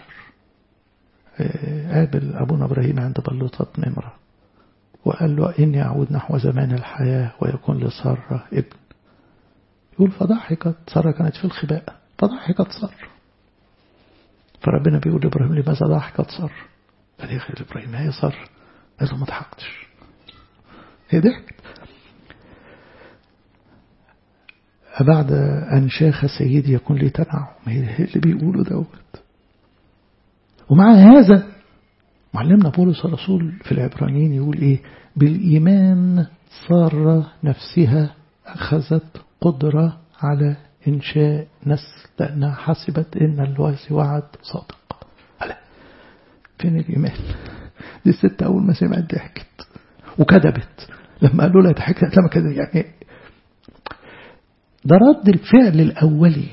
S1: قابل أبونا إبراهيم عند بلوطات نمرة وقال له إني أعود نحو زمان الحياة ويكون لسارة ابن يقول فضحكت سارة كانت في الخباء فضحكت سارة فربنا بيقول لإبراهيم لماذا ضحكت سارة قال يا أخي إبراهيم هي سارة قال له ما ضحكتش هي ضحكت بعد أن شاخ سيدي يكون لي تنعم هي اللي بيقوله دوت ومع هذا معلمنا بولس الرسول في العبرانيين يقول إيه بالإيمان صار نفسها أخذت قدرة على إنشاء نسل لأنها حسبت إن الواسي وعد صادق هلا فين الإيمان دي الست أول ما سمعت ضحكت وكذبت لما قالوا لها ضحكت لما كذب يعني ده رد الفعل الأولي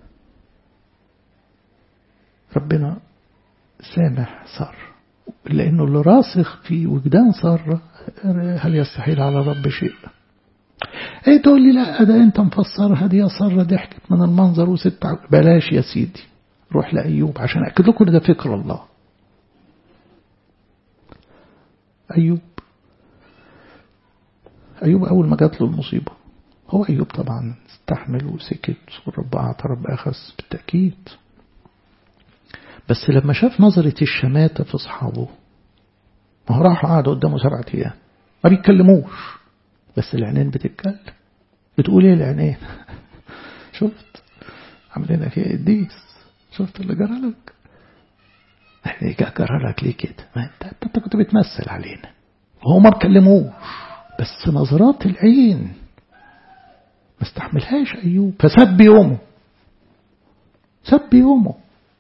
S1: ربنا سامح صار لأنه اللي راسخ في وجدان صار هل يستحيل على رب شيء ايه تقول لي لا ده انت مفسرها دي يا سارة ضحكت من المنظر وست بلاش يا سيدي روح لأيوب عشان أكد لكم ده فكر الله أيوب أيوب أول ما جات له المصيبة هو أيوب طبعا استحمل وسكت والرب أعطى رب أخذ بالتأكيد بس لما شاف نظرة الشماتة في أصحابه ما هو راحوا قعدوا قدامه سبعة أيام ما بيتكلموش بس العينين بتتكلم بتقول ايه العينين شفت عاملين فيها قديس شفت اللي جرى لك يعني جرى لك ليه كده ما انت, انت كنت بتمثل علينا وهو ما بكلموش بس نظرات العين ما استحملهاش أيوب فسب يومه سب يومه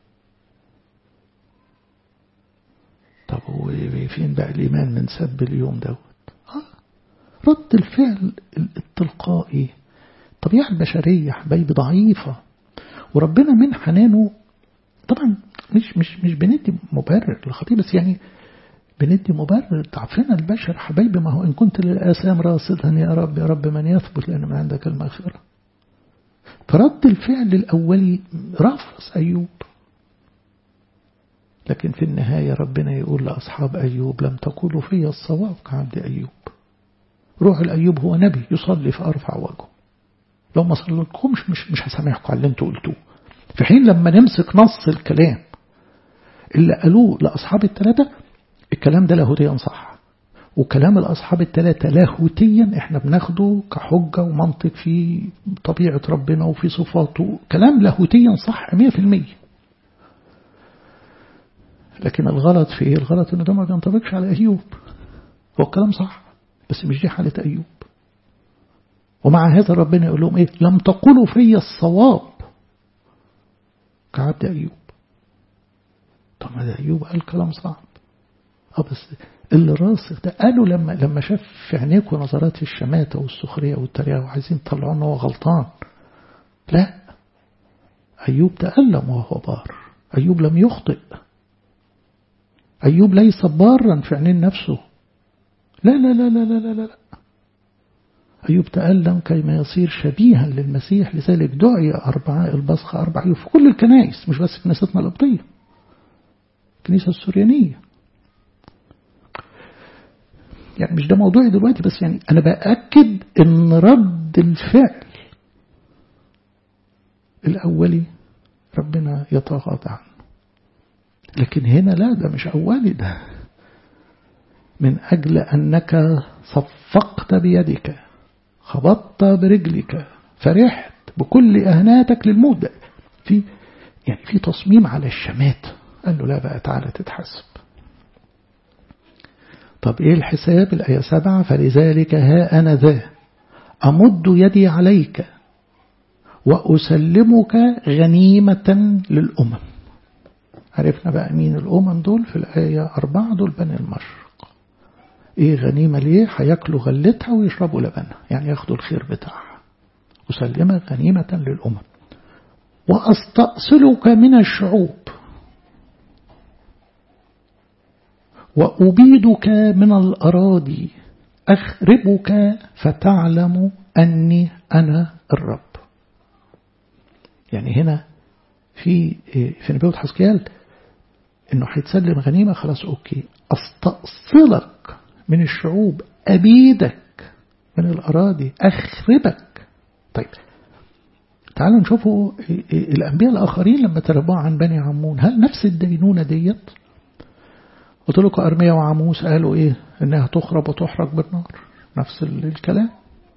S1: طب هو فين بقى الإيمان من سب اليوم دوت رد الفعل التلقائي الطبيعة البشرية حبايبي ضعيفة وربنا من حنانه طبعا مش مش مش بندي مبرر للخطية بس يعني بندي مبرر ضعفنا البشر حبايبي ما هو إن كنت للآثام راصدا يا رب يا رب من يثبت لأن من عندك المغفرة فرد الفعل الأولي رفض أيوب لكن في النهاية ربنا يقول لأصحاب أيوب لم تقولوا في الصواب كعبد أيوب روح الأيوب هو نبي يصلي فأرفع وجهه لو ما صليتكمش مش مش هسامحكم على اللي انتوا قلتوه في حين لما نمسك نص الكلام اللي قالوه لأصحاب الثلاثة الكلام ده لاهوتيا صح وكلام الأصحاب الثلاثة لاهوتيا احنا بناخده كحجة ومنطق في طبيعة ربنا وفي صفاته كلام لاهوتيا صح 100% لكن الغلط في ايه الغلط انه ده ما بينطبقش على أيوب هو الكلام صح بس مش دي حالة أيوب ومع هذا ربنا يقول لهم ايه لم تقولوا في الصواب كعبد أيوب طب ما ده أيوب قال كلام صعب اه بس اللي راسخ ده قالوا لما لما شاف في عينيكم نظرات الشماتة والسخرية والتريقة وعايزين تطلعوا ان هو غلطان لا أيوب تألم وهو بار أيوب لم يخطئ أيوب ليس بارا في عينين نفسه لا لا لا لا لا لا لا أيوب تألم كيما يصير شبيها للمسيح لذلك دعي أربعاء البصخ أربع أيوب في كل الكنائس مش بس في كنيستنا القبطية الكنيسة السوريانية يعني مش ده موضوعي دلوقتي بس يعني أنا بأكد إن رد الفعل الأولي ربنا يتغاضى عنه لكن هنا لا ده مش أولي ده من أجل أنك صفقت بيدك خبطت برجلك فرحت بكل أهناتك للموت في يعني في تصميم على الشمات قال له لا بقى تعالى تتحسب طب إيه الحساب الآية سبعة فلذلك ها أنا ذا أمد يدي عليك وأسلمك غنيمة للأمم عرفنا بقى مين الأمم دول في الآية أربعة دول بني المشرق إيه غنيمة ليه هياكلوا غلتها ويشربوا لبنها يعني ياخدوا الخير بتاعها أسلمك غنيمة للأمم وأستأصلك من الشعوب وأبيدك من الأراضي أخربك فتعلم أني أنا الرب يعني هنا في في نبوة حسكيال انه هيتسلم غنيمة خلاص اوكي استأصلك من الشعوب أبيدك من الأراضي أخربك طيب تعالوا نشوفوا الأنبياء الآخرين لما تربوا عن بني عمون هل نفس الدينونة ديت قلت لكم أرميا وعموس قالوا إيه إنها تخرب وتحرق بالنار نفس الكلام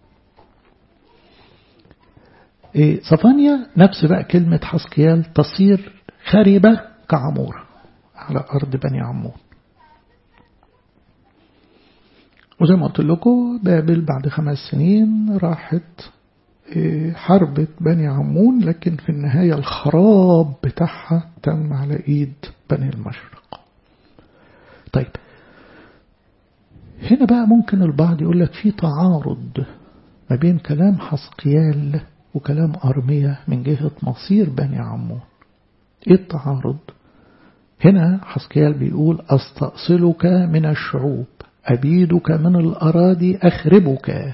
S1: إيه صفانيا نفس بقى كلمة حسقيال تصير خربة كعمورة على أرض بني عمون وزي ما قلت لكم بابل بعد خمس سنين راحت حربت بني عمون لكن في النهاية الخراب بتاعها تم على إيد بني المشرق طيب هنا بقى ممكن البعض يقول لك في تعارض ما بين كلام حسقيال وكلام أرمية من جهة مصير بني عمون إيه التعارض هنا حسقيال بيقول أستأصلك من الشعوب أبيدك من الأراضي أخربك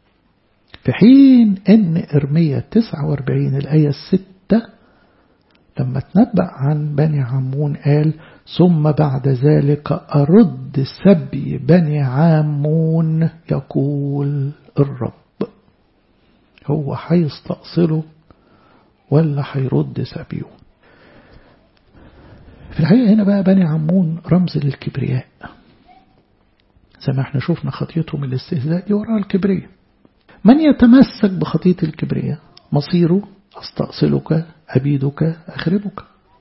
S1: في حين أن إرمية 49 الآية الستة لما تنبأ عن بني عمون قال ثم بعد ذلك أرد سبي بني عمون يقول الرب هو هيستأصله ولا هيرد سبيه في الحقيقة هنا بقى بني عمون رمز للكبرياء زي ما احنا شفنا خطيتهم الاستهزاء دي وراء الكبرياء من يتمسك بخطية الكبرياء مصيره أستأصلك أبيدك أخربك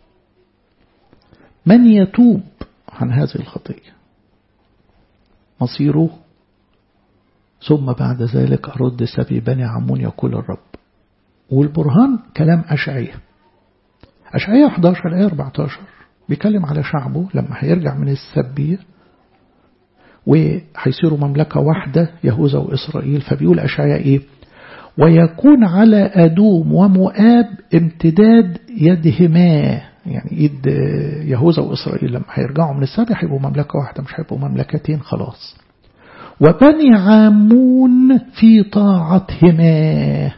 S1: من يتوب عن هذه الخطية مصيره ثم بعد ذلك أرد سبي بني عمون يقول الرب والبرهان كلام أشعية أشعية 11 آية 14 بيكلم على شعبه لما هيرجع من السبية وهيصيروا مملكة واحدة يهوذا وإسرائيل فبيقول أشعياء إيه ويكون على أدوم ومؤاب امتداد يدهما يعني إيد يهوذا وإسرائيل لما هيرجعوا من السبي هيبقوا مملكة واحدة مش هيبقوا مملكتين خلاص وبني عامون في طاعتهما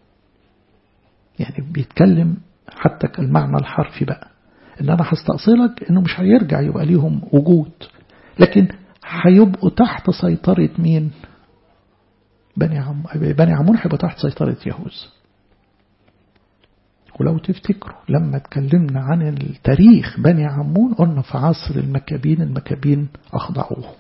S1: يعني بيتكلم حتى المعنى الحرفي بقى ان انا هستأصلك انه مش هيرجع يبقى ليهم وجود لكن هيبقوا تحت سيطرة مين بني عم بني عمون هيبقوا تحت سيطرة يهوذا ولو تفتكروا لما اتكلمنا عن التاريخ بني عمون قلنا في عصر المكابين المكابين أخضعوهم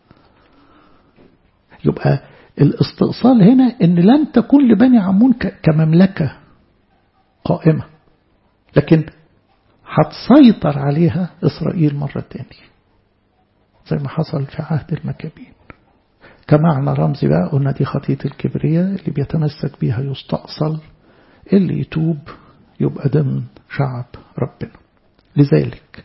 S1: يبقى الاستئصال هنا ان لن تكون لبني عمون كمملكة قائمة لكن هتسيطر عليها إسرائيل مرة تانية زي ما حصل في عهد المكابين كمعنى رمزي بقى قلنا دي خطية الكبرياء اللي بيتمسك بيها يستأصل اللي يتوب يبقى ضمن شعب ربنا لذلك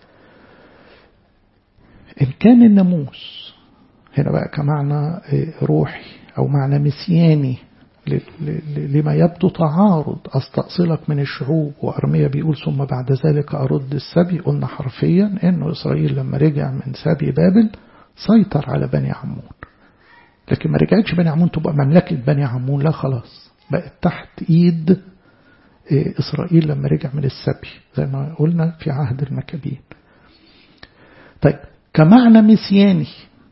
S1: إن كان الناموس هنا بقى كمعنى روحي أو معنى مسياني لما يبدو تعارض أستأصلك من الشعوب وأرمية بيقول ثم بعد ذلك أرد السبي قلنا حرفيا أنه إسرائيل لما رجع من سبي بابل سيطر على بني عمون لكن ما رجعتش بني عمون تبقى مملكة بني عمون لا خلاص بقت تحت إيد إسرائيل لما رجع من السبي زي ما قلنا في عهد المكابين طيب كمعنى مسياني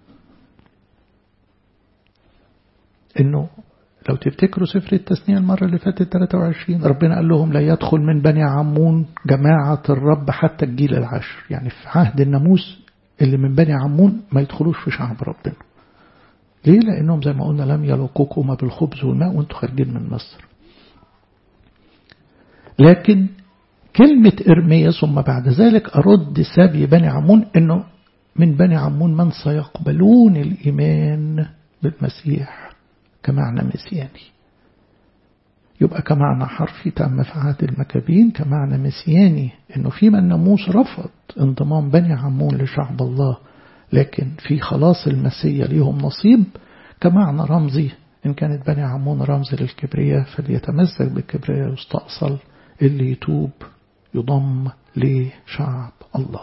S1: انه لو تفتكروا سفر التثنية المرة اللي فاتت 23 ربنا قال لهم لا يدخل من بني عمون جماعة الرب حتى الجيل العاشر يعني في عهد الناموس اللي من بني عمون ما يدخلوش في شعب ربنا ليه لأنهم زي ما قلنا لم يلقوكما بالخبز والماء وانتم خارجين من مصر لكن كلمة إرميا ثم بعد ذلك أرد سبي بني عمون إنه من بني عمون من سيقبلون الإيمان بالمسيح كمعنى مسياني يبقى كمعنى حرفي تم في عهد المكابين كمعنى مسياني انه في من الناموس رفض انضمام بني عمون لشعب الله لكن في خلاص المسيا ليهم نصيب كمعنى رمزي إن كانت بني عمون رمز للكبرياء فليتمسك بالكبرياء يستأصل اللي يتوب يضم لشعب الله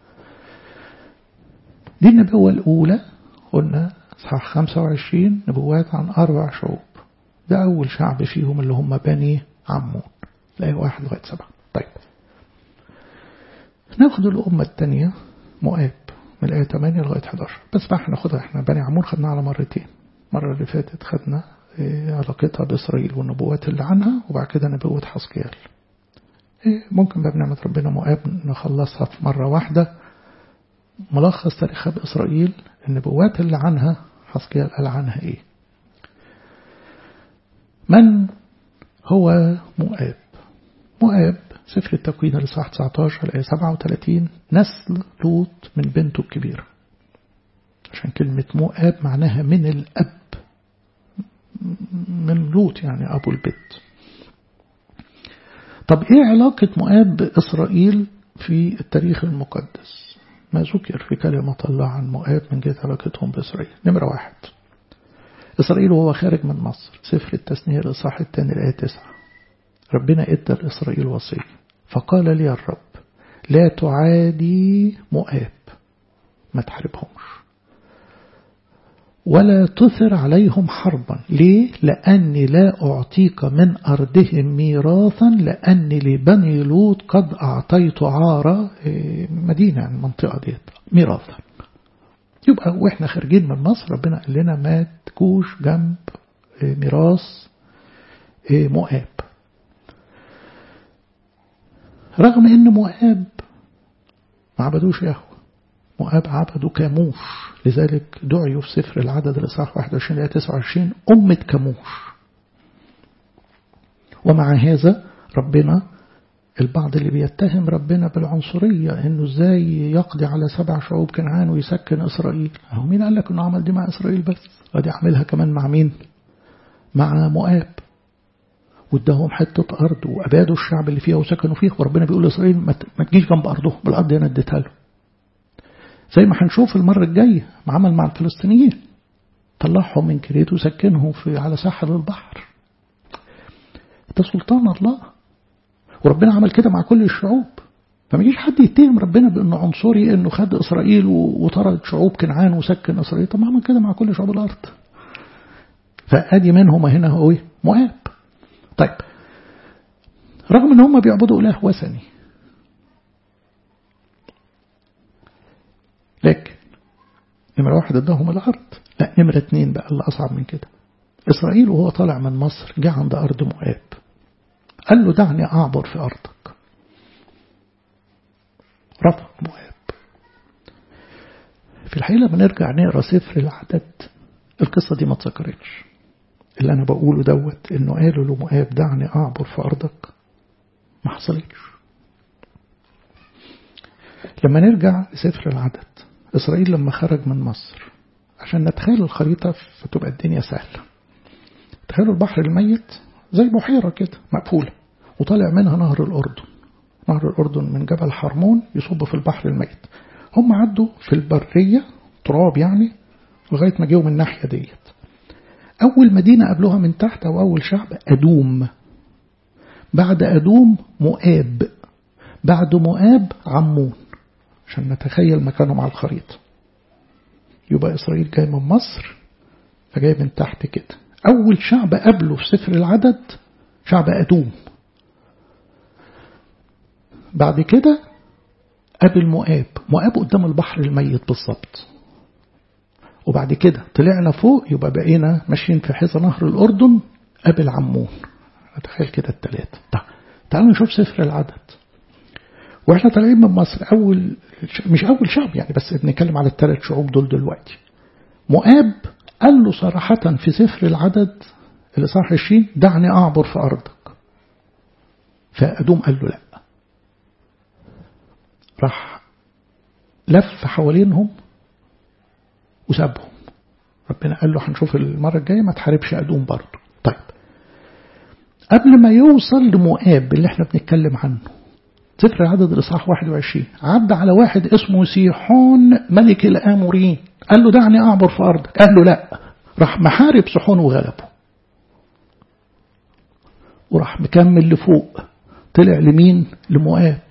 S1: دي النبوة الأولى قلنا صح 25 نبوات عن أربع شعوب ده أول شعب فيهم اللي هم بني عمون لا واحد لغاية سبعة طيب ناخد الأمة الثانية مؤاب من الآية 8 لغاية 11 بس بقى هناخدها احنا بني عمون خدناها على مرتين المرة اللي فاتت خدنا علاقتها بإسرائيل والنبوات اللي عنها وبعد كده نبوة حسكيال ممكن بقى بنعمة ربنا مؤاب نخلصها في مرة واحدة ملخص تاريخها بإسرائيل النبوات اللي عنها حسكيال قال عنها ايه من هو مؤاب مؤاب سفر التكوين الإصحاح 19 الآية 37 نسل لوط من بنته الكبيرة عشان كلمة مؤاب معناها من الأب من لوط يعني أبو البيت طب إيه علاقة مؤاب بإسرائيل في التاريخ المقدس ما ذكر في كلمة الله عن مؤاب من جهة علاقتهم بإسرائيل نمرة واحد إسرائيل وهو خارج من مصر سفر التثنية الإصحاح الثاني الآية 9 ربنا ادى لإسرائيل وصية فقال لي الرب لا تعادي مؤاب ما تحاربهمش ولا تثر عليهم حربا ليه؟ لأني لا أعطيك من أرضهم ميراثا لأني لبني لوط قد أعطيت عارة مدينة المنطقة دي ميراثا يبقى وإحنا خارجين من مصر ربنا قال لنا ما تكوش جنب ميراث مؤاب رغم ان مؤاب ما عبدوش يهوه مؤاب عبدوا كاموش لذلك دعيوا في سفر العدد الإصحاح 21 إلى 29 أمة كاموش ومع هذا ربنا البعض اللي بيتهم ربنا بالعنصرية انه ازاي يقضي على سبع شعوب كنعان ويسكن اسرائيل هو مين قال لك انه عمل دي مع اسرائيل بس ادي عملها كمان مع مين مع مؤاب واداهم حتة أرض وأبادوا الشعب اللي فيها وسكنوا فيه وربنا بيقول لإسرائيل ما تجيش جنب أرضهم بالأرض أنا اديتها له زي ما هنشوف المرة الجاية ما عمل مع الفلسطينيين طلعهم من كريت وسكنهم في على ساحل البحر ده سلطان الله وربنا عمل كده مع كل الشعوب فما يجيش حد يتهم ربنا بانه عنصري انه خد اسرائيل وطرد شعوب كنعان وسكن اسرائيل طب ما عمل كده مع كل شعوب الارض فادي منهم هنا هو مؤاب طيب رغم ان هم بيعبدوا اله وثني لكن نمرة واحد اداهم الأرض لا نمرة اتنين بقى اللي أصعب من كده إسرائيل وهو طالع من مصر جه عند أرض مؤاب قال له دعني أعبر في أرضك رفض مؤاب في الحقيقة لما نرجع نقرا سفر العدد القصة دي ما اتذكرتش اللي أنا بقوله دوت إنه قالوا له مؤاب دعني أعبر في أرضك ما حصلتش لما نرجع لسفر العدد إسرائيل لما خرج من مصر عشان نتخيل الخريطة فتبقى الدنيا سهلة تخيلوا البحر الميت زي بحيرة كده مقفولة وطالع منها نهر الأردن نهر الأردن من جبل حرمون يصب في البحر الميت هم عدوا في البرية تراب يعني لغاية ما جيوا من الناحية ديت أول مدينة قبلها من تحت أو أول شعب أدوم بعد أدوم مؤاب بعد مؤاب عمون عشان نتخيل مكانهم على الخريطة يبقى إسرائيل جاي من مصر فجاي من تحت كده أول شعب قبله في سفر العدد شعب أدوم بعد كده قابل مؤاب مؤاب قدام البحر الميت بالظبط وبعد كده طلعنا فوق يبقى بقينا ماشيين في حيث نهر الأردن قابل عمون أتخيل كده التلاتة طيب تعالوا نشوف سفر العدد واحنا طالعين من مصر أول مش أول شعب يعني بس بنتكلم على الثلاث شعوب دول دلوقتي مؤاب قال له صراحة في سفر العدد اللي صح 20 دعني أعبر في أرضك فأدوم قال له لا راح لف حوالينهم وسابهم ربنا قال له هنشوف المرة الجاية ما تحاربش أدوم برضه طيب قبل ما يوصل لمؤاب اللي احنا بنتكلم عنه سفر العدد الإصحاح 21 عدى على واحد اسمه سيحون ملك الآموريين قال له دعني أعبر في أرضك قال له لا راح محارب سيحون وغلبه وراح مكمل لفوق طلع لمين لمؤاب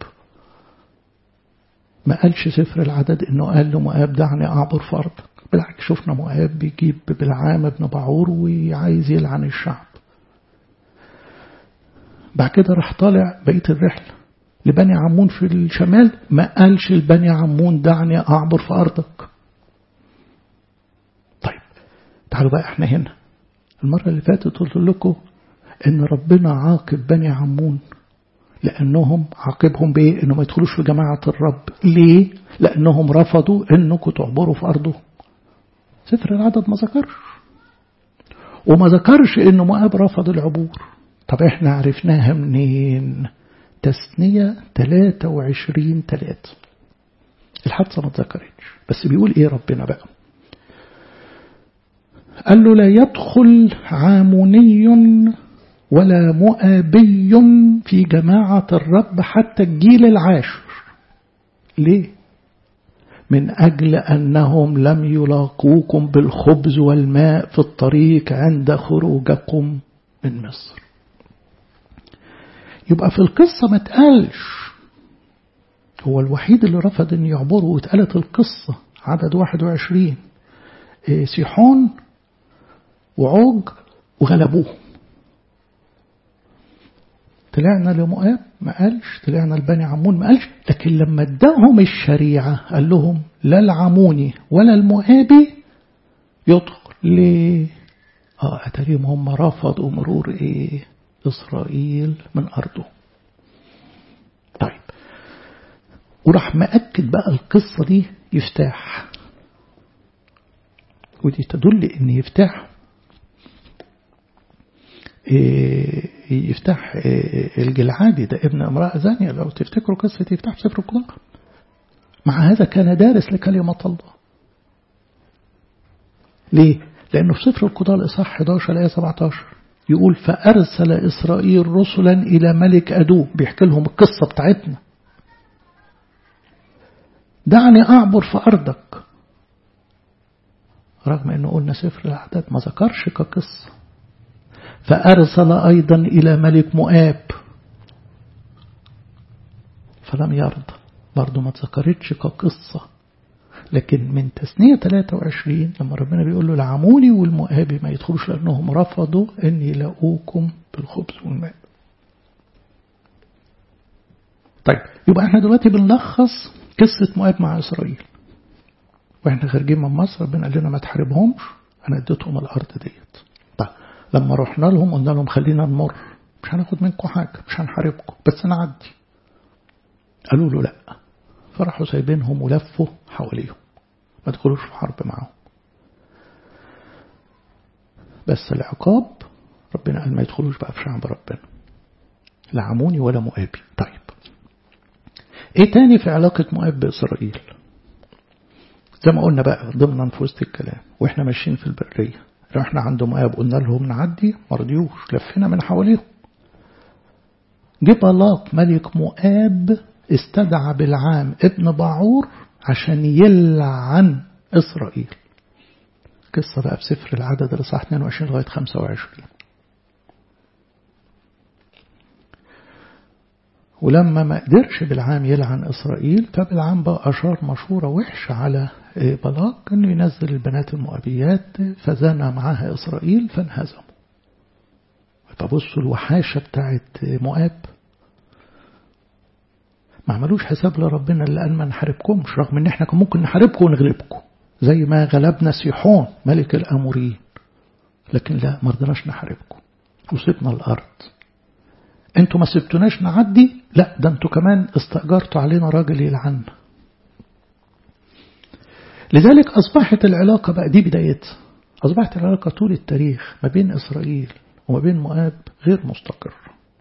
S1: ما قالش سفر العدد انه قال لمؤاب دعني اعبر في ارضك بالعكس شفنا مؤاب بيجيب بالعام ابن بعور وعايز يلعن الشعب بعد كده راح طالع بقيه الرحله لبني عمون في الشمال ما قالش لبني عمون دعني اعبر في ارضك طيب تعالوا بقى احنا هنا المره اللي فاتت قلت لكم ان ربنا عاقب بني عمون لأنهم عاقبهم بإيه؟ إنهم ما يدخلوش في جماعة الرب ليه؟ لأنهم رفضوا إنكم تعبروا في أرضه سفر العدد ما ذكرش وما ذكرش إن مؤاب رفض العبور طب إحنا عرفناها منين؟ تثنية 23 3 الحادثة ما اتذكرتش بس بيقول إيه ربنا بقى؟ قال له لا يدخل عاموني ولا مؤابي في جماعة الرب حتى الجيل العاشر ليه؟ من أجل أنهم لم يلاقوكم بالخبز والماء في الطريق عند خروجكم من مصر يبقى في القصة ما تقالش هو الوحيد اللي رفض أن يعبره واتقالت القصة عدد 21 سيحون وعوج وغلبوهم طلعنا لمؤاب ما قالش طلعنا لبني عمون ما قالش لكن لما اداهم الشريعة قال لهم لا العموني ولا المؤابي يدخل ليه اه اتاريهم هم رفضوا مرور ايه اسرائيل من ارضه طيب وراح مأكد بقى القصة دي يفتاح ودي تدل ان يفتاح يفتح الجلعادي ده ابن امرأة زانية لو تفتكروا قصة يفتح في سفر القضاء مع هذا كان دارس لكلمة الله ليه؟ لأنه في سفر القضاء الإصحاح 11 الآية 17 يقول فأرسل إسرائيل رسلا إلى ملك أدوم بيحكي لهم القصة بتاعتنا دعني أعبر في أرضك رغم أنه قلنا سفر الأعداد ما ذكرش كقصة فأرسل أيضا إلى ملك مؤاب فلم يرضى برضه ما تذكرتش كقصة لكن من تثنية 23 لما ربنا بيقول له العموني والمؤابي ما يدخلوش لأنهم رفضوا أن يلاقوكم بالخبز والماء طيب يبقى احنا دلوقتي بنلخص قصة مؤاب مع إسرائيل واحنا خارجين من مصر ربنا قال لنا ما تحاربهمش انا اديتهم الارض ديت طيب لما رحنا لهم قلنا لهم خلينا نمر مش هناخد منكم حاجة مش هنحاربكم بس نعدي قالوا له لا فراحوا سايبينهم ولفوا حواليهم ما تدخلوش في حرب معاهم بس العقاب ربنا قال ما يدخلوش بقى في شعب ربنا لا عموني ولا مؤابي طيب ايه تاني في علاقة مؤاب بإسرائيل زي ما قلنا بقى ضمنا في وسط الكلام واحنا ماشيين في البرية رحنا عند مؤاب قلنا لهم نعدي ما رضيوش لفينا من حواليهم جه بلاق ملك مؤاب استدعى بالعام ابن باعور عشان يلعن إسرائيل قصة بقى في سفر العدد الإصحاح 22 لغاية 25 ولما ما قدرش بالعام يلعن إسرائيل فبالعام بقى أشار مشورة وحشة على بلاق أنه ينزل البنات المؤبيات فزنى معاها إسرائيل فانهزموا فبصوا الوحاشة بتاعت مؤاب ما عملوش حساب لربنا اللي قال ما نحاربكمش رغم ان احنا كان ممكن نحاربكم ونغلبكم زي ما غلبنا سيحون ملك الاموريين لكن لا ما رضناش نحاربكم وسيبنا الارض انتوا ما سبتوناش نعدي لا ده انتوا كمان استأجرتوا علينا راجل يلعنا لذلك أصبحت العلاقة بقى دي بدايتها أصبحت العلاقة طول التاريخ ما بين إسرائيل وما بين مؤاب غير مستقر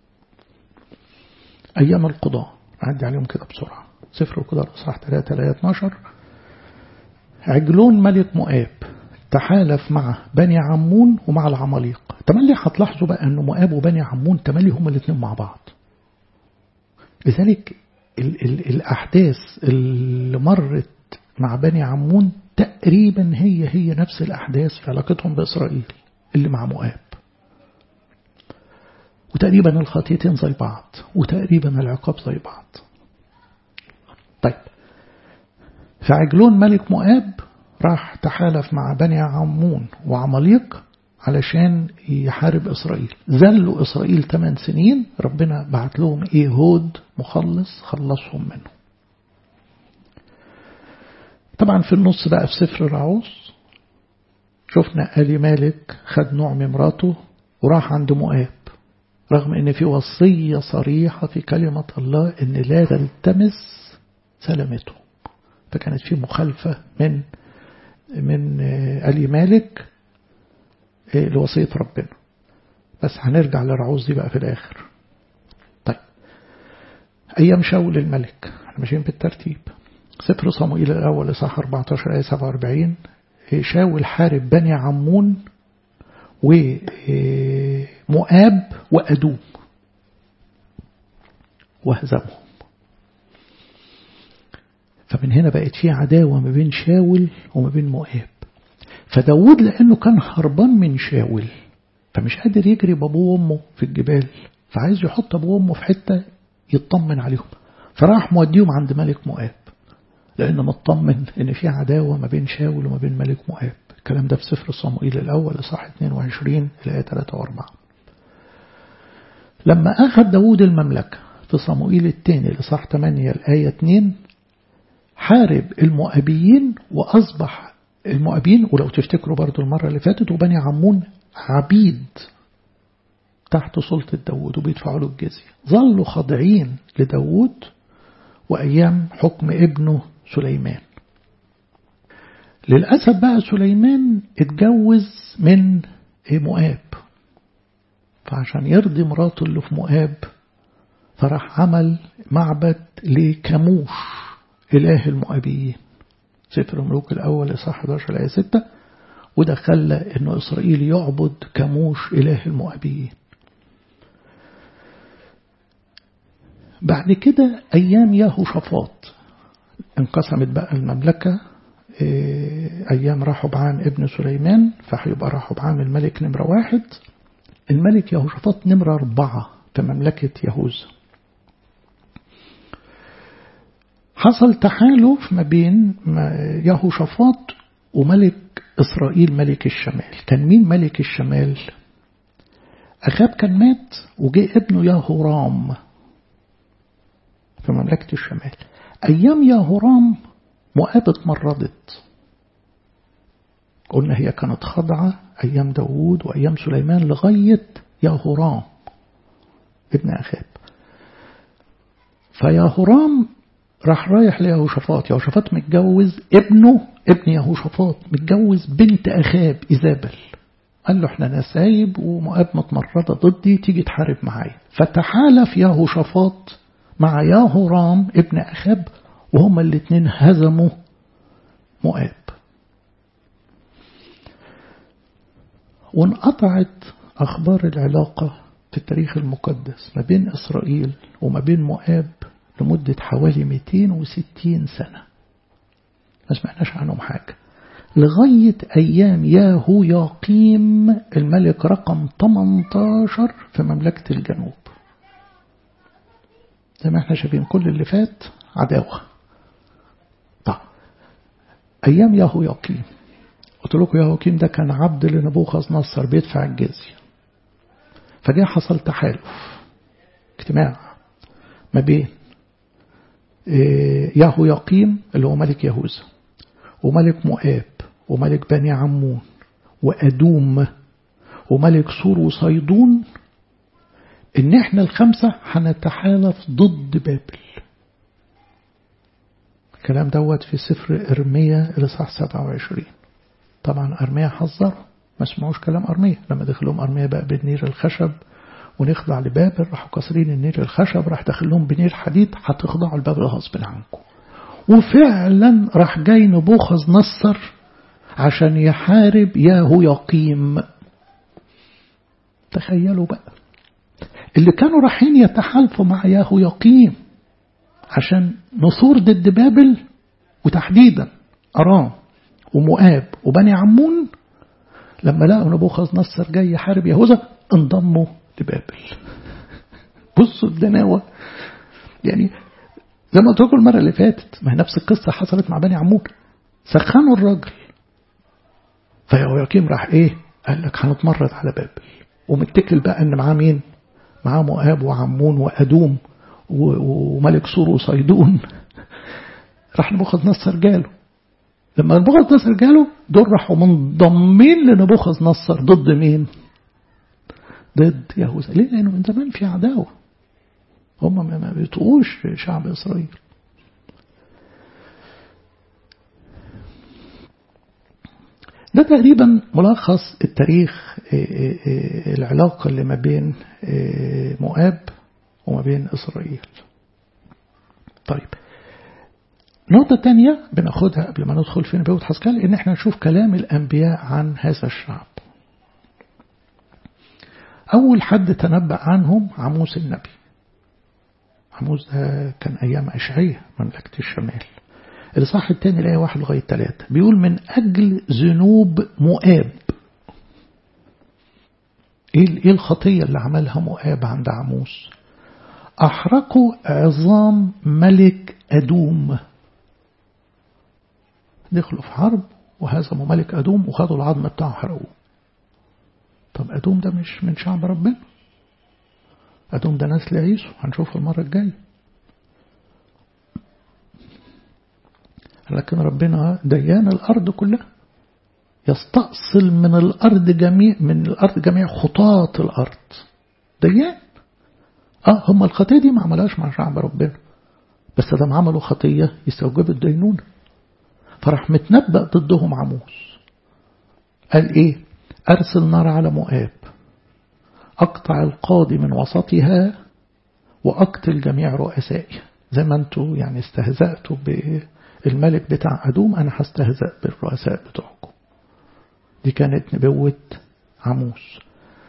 S1: أيام القضاء عدي عليهم كده بسرعة سفر القضاء الإصحاح 3 آية 12 عجلون ملك مؤاب تحالف مع بني عمون ومع العماليق تملي هتلاحظوا بقى أن مؤاب وبني عمون تملي هما الاثنين مع بعض لذلك ال ال الأحداث اللي مرت مع بني عمون تقريبا هي هي نفس الأحداث في علاقتهم بإسرائيل اللي مع مؤاب وتقريبا الخطيتين زي بعض وتقريبا العقاب زي بعض طيب فعجلون ملك مؤاب راح تحالف مع بني عمون وعماليق علشان يحارب إسرائيل زلوا إسرائيل 8 سنين ربنا بعت لهم إيهود مخلص خلصهم منه طبعا في النص بقى في سفر العوص شفنا آلي مالك خد نوع من مراته وراح عند مؤاب رغم ان في وصية صريحة في كلمة الله ان لا تلتمس سلامته فكانت في مخالفة من من آلي مالك لوصية ربنا بس هنرجع للرعوز دي بقى في الآخر طيب أيام شاول الملك احنا ماشيين بالترتيب سفر صموئيل الأول إصحاح 14 آية 47 شاول حارب بني عمون ومؤاب وأدوم وهزمهم فمن هنا بقت في عداوة ما بين شاول وما بين مؤاب فداود لأنه كان هربان من شاول فمش قادر يجري بابوه وامه في الجبال فعايز يحط ابوه وامه في حتة يطمن عليهم فراح موديهم عند ملك مؤاب لأنه مطمن إن في عداوة ما بين شاول وما بين ملك مؤاب الكلام ده في سفر صموئيل الأول إصحاح 22 الآية 3 و4 لما أخذ داود المملكة في صموئيل الثاني لصح 8 الآية 2 حارب المؤابيين وأصبح المؤابيين ولو تفتكروا برضو المرة اللي فاتت وبني عمون عبيد تحت سلطة داود وبيدفعوا له الجزية ظلوا خاضعين لداود وأيام حكم ابنه سليمان للأسف بقى سليمان اتجوز من مؤاب فعشان يرضي مراته اللي في مؤاب فراح عمل معبد لكموش إله المؤابيين سفر الملوك الأول إصحاح 11 الآية 6 وده خلى إنه إسرائيل يعبد كموش إله المؤابيين بعد كده أيام ياهو شفاط انقسمت بقى المملكة أيام رحبعام ابن سليمان فهيبقى رحبعام الملك نمرة واحد الملك يهوشافاط نمرة أربعة في مملكة يهوذا حصل تحالف ما بين يهوشافاط وملك إسرائيل ملك الشمال كان مين ملك الشمال أخاب كان مات وجه ابنه يهورام في مملكة الشمال أيام يهورام مؤاب اتمردت قلنا هي كانت خاضعة أيام داوود وأيام سليمان لغاية يهورام ابن أخاب فيهورام راح رايح ليهوشافاط يهوشافاط متجوز ابنه ابن يهوشافاط متجوز بنت أخاب إيزابل قال له احنا نسايب ومؤاب متمردة ضدي تيجي تحارب معايا فتحالف يهوشافاط مع يهورام ابن أخاب وهما الاثنين هزموا مؤاب وانقطعت أخبار العلاقة في التاريخ المقدس ما بين إسرائيل وما بين مؤاب لمدة حوالي 260 سنة ما سمعناش عنهم حاجة لغاية أيام ياهو يقيم الملك رقم 18 في مملكة الجنوب زي ما احنا شايفين كل اللي فات عداوة طيب أيام ياهو يقيم قلت لكم يهوكيم ده كان عبد لنبوخذ نصر بيدفع الجزية فجاء حصل تحالف اجتماع ما بين ياهو يقيم اللي هو ملك يهوذا وملك مؤاب وملك بني عمون وأدوم وملك سور وصيدون إن إحنا الخمسة هنتحالف ضد بابل الكلام دوت في سفر إرميا الإصحاح 27 طبعا أرميا حذر ما سمعوش كلام أرميا لما دخلهم أرميا بقى بالنير الخشب ونخضع لبابل راحوا كسرين النير الخشب راح دخلهم بنير حديد هتخضعوا لبابل غصب عنكم وفعلا راح جاي نبوخذ نصر عشان يحارب ياهو يقيم تخيلوا بقى اللي كانوا رايحين يتحالفوا مع ياهو يقيم عشان نصور ضد بابل وتحديدا أرام ومؤاب وبني عمون لما لقوا نبوخذ نصر جاي يحارب يهوذا انضموا لبابل بصوا الدناوة يعني زي ما قلت لكم المرة اللي فاتت ما هي نفس القصة حصلت مع بني عمون سخنوا الراجل فيهوياكيم راح ايه قال لك هنتمرد على بابل ومتكل بقى ان معاه مين معاه مؤاب وعمون وأدوم وملك سور وصيدون راح نبوخذ نصر جاله لما نبوخذ نصر جاله دول راحوا منضمين لنبوخذ نصر ضد مين ضد يهوذا ليه لأنه من زمان في عداوة هم ما بيطقوش شعب إسرائيل ده تقريبا ملخص التاريخ العلاقة اللي ما بين مؤاب وما بين إسرائيل طيب نقطة تانية بناخدها قبل ما ندخل في نبوة حسكال إن احنا نشوف كلام الأنبياء عن هذا الشعب أول حد تنبأ عنهم عموس النبي عموس ده كان أيام أشعية مملكة الشمال الإصحاح الثاني الآية واحد لغاية ثلاثة بيقول من أجل ذنوب مؤاب إيه الخطية اللي عملها مؤاب عند عموس أحرقوا عظام ملك أدوم دخلوا في حرب وهزموا ملك أدوم وخدوا العظم بتاعه حرقوه طب أدوم ده مش من شعب ربنا أدوم ده نسل عيسو هنشوفه المرة الجاية لكن ربنا ديان الأرض كلها يستأصل من الأرض جميع من الأرض جميع خطاط الأرض ديان اه هم الخطية دي ما عملهاش مع شعب ربنا بس لما عملوا خطية يستوجبوا الدينونة فراح متنبأ ضدهم عموس قال ايه أرسل نار على مؤاب أقطع القاضي من وسطها وأقتل جميع رؤسائها زي ما انتوا يعني استهزأتوا بالملك بتاع أدوم أنا هستهزأ بالرؤساء بتوعكم دي كانت نبوة عموس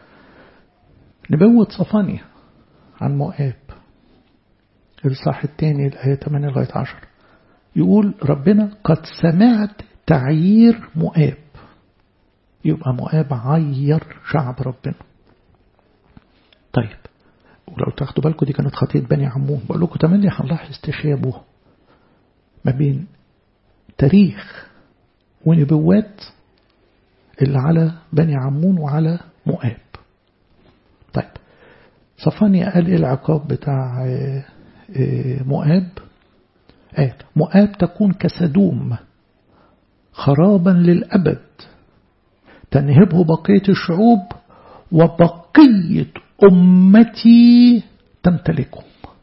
S1: نبوة صفانيا عن مؤاب الصح الثاني الآية 8 لغاية 10 يقول ربنا قد سمعت تعيير مؤاب يبقى مؤاب عير شعب ربنا طيب ولو تاخدوا بالكم دي كانت خطية بني عمون بقول لكم تملي هنلاحظ تشابه ما بين تاريخ ونبوات اللي على بني عمون وعلى مؤاب طيب صفانيا قال ايه العقاب بتاع مؤاب قال مؤاب تكون كسدوم خرابا للأبد تنهبه بقية الشعوب وبقية أمتي تمتلكهم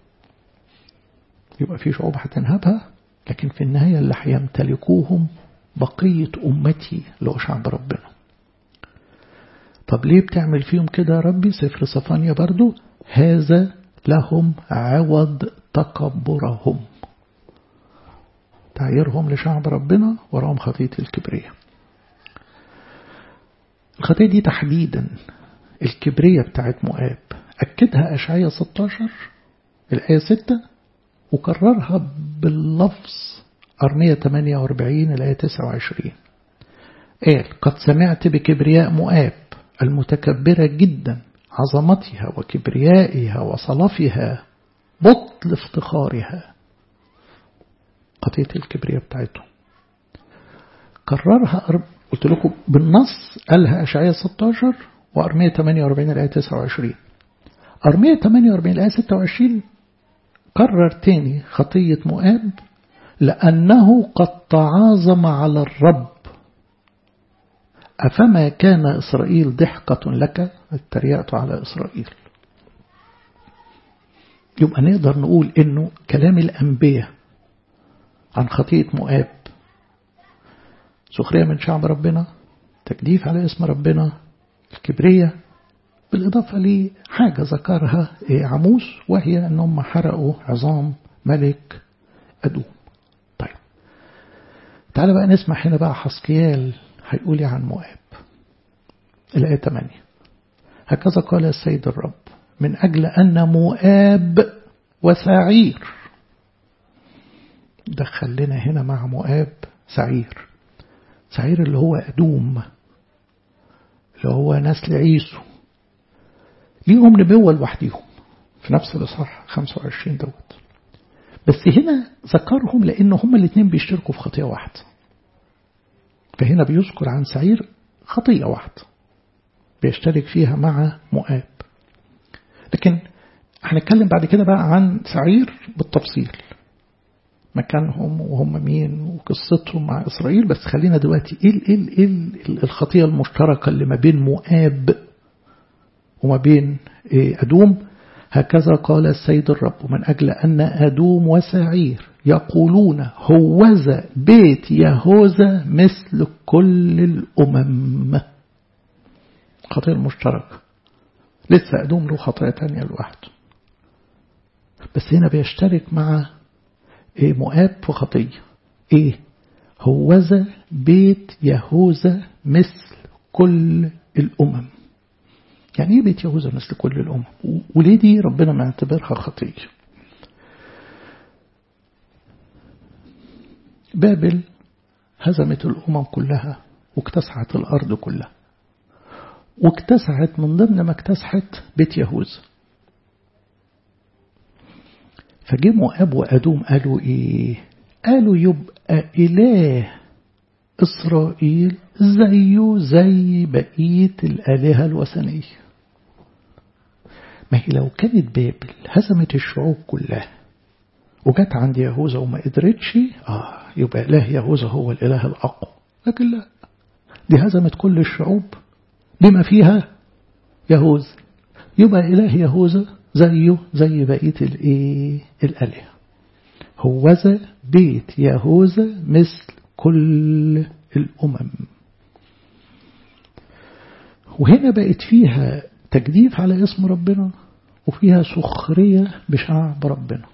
S1: يبقى في شعوب هتنهبها لكن في النهاية اللي هيمتلكوهم بقية أمتي اللي هو شعب ربنا طب ليه بتعمل فيهم كده يا ربي سفر صفانيا برضو هذا لهم عوض تكبرهم تعييرهم لشعب ربنا وراهم خطية الكبرية الخطية دي تحديدا الكبرية بتاعت مؤاب أكدها أشعية 16 الآية 6 وكررها باللفظ أرمية 48 الآية 29 قال قد سمعت بكبرياء مؤاب المتكبرة جدا عظمتها وكبريائها وصلفها بطل افتخارها قضية الكبرياء بتاعتهم كررها أرب... قلت لكم بالنص قالها أشعية 16 وأرمية 48 الآية 29 أرمية 48 الآية 26 كرر تاني خطية مؤاب لأنه قد تعاظم على الرب أفما كان إسرائيل ضحكة لك اتريقت على إسرائيل يبقى نقدر نقول إنه كلام الأنبياء عن خطية مؤاب سخرية من شعب ربنا تجديف على اسم ربنا الكبرية بالإضافة لحاجة ذكرها عموس وهي أنهم حرقوا عظام ملك أدوم طيب تعالى بقى نسمع هنا بقى حسكيال هيقولي عن مؤاب الآية 8 هكذا قال السيد الرب من أجل أن مؤاب وسعير دخل لنا هنا مع مؤاب سعير سعير اللي هو أدوم اللي هو نسل عيسو ليهم نبوة لوحديهم في نفس الإصحاح 25 دوت بس هنا ذكرهم لأن هما الاثنين بيشتركوا في خطية واحدة فهنا بيذكر عن سعير خطية واحدة بيشترك فيها مع مؤاب لكن هنتكلم بعد كده بقى عن سعير بالتفصيل مكانهم وهم مين وقصتهم مع إسرائيل بس خلينا دلوقتي إيه, إيه, إيه الخطية المشتركة اللي ما بين مؤاب وما بين أدوم هكذا قال السيد الرب من أجل أن أدوم وسعير يقولون هوذا بيت يهوذا مثل كل الأمم خطية مشتركة لسه أدوم له خطية تانية لوحده بس هنا بيشترك مع إيه مؤاب في خطية إيه هوذا بيت يهوذا مثل كل الأمم يعني ايه بيت يهوذا مثل كل الأمم وليه دي ربنا معتبرها خطية بابل هزمت الأمم كلها واكتسحت الأرض كلها واكتسحت من ضمن ما اكتسحت بيت يهوذا فجه مؤاب وأدوم قالوا إيه قالوا يبقى إله إسرائيل زيه زي بقية الآلهة الوثنية ما هي لو كانت بابل هزمت الشعوب كلها وجت عند يهوذا وما قدرتش آه يبقى إله يهوذا هو الإله الأقوى لكن لا دي هزمت كل الشعوب بما فيها يهوذا يبقى إله يهوذا زيه زي بقية الإيه الآلهة هوذا بيت يهوذا مثل كل الأمم وهنا بقت فيها تجديف على اسم ربنا وفيها سخرية بشعب ربنا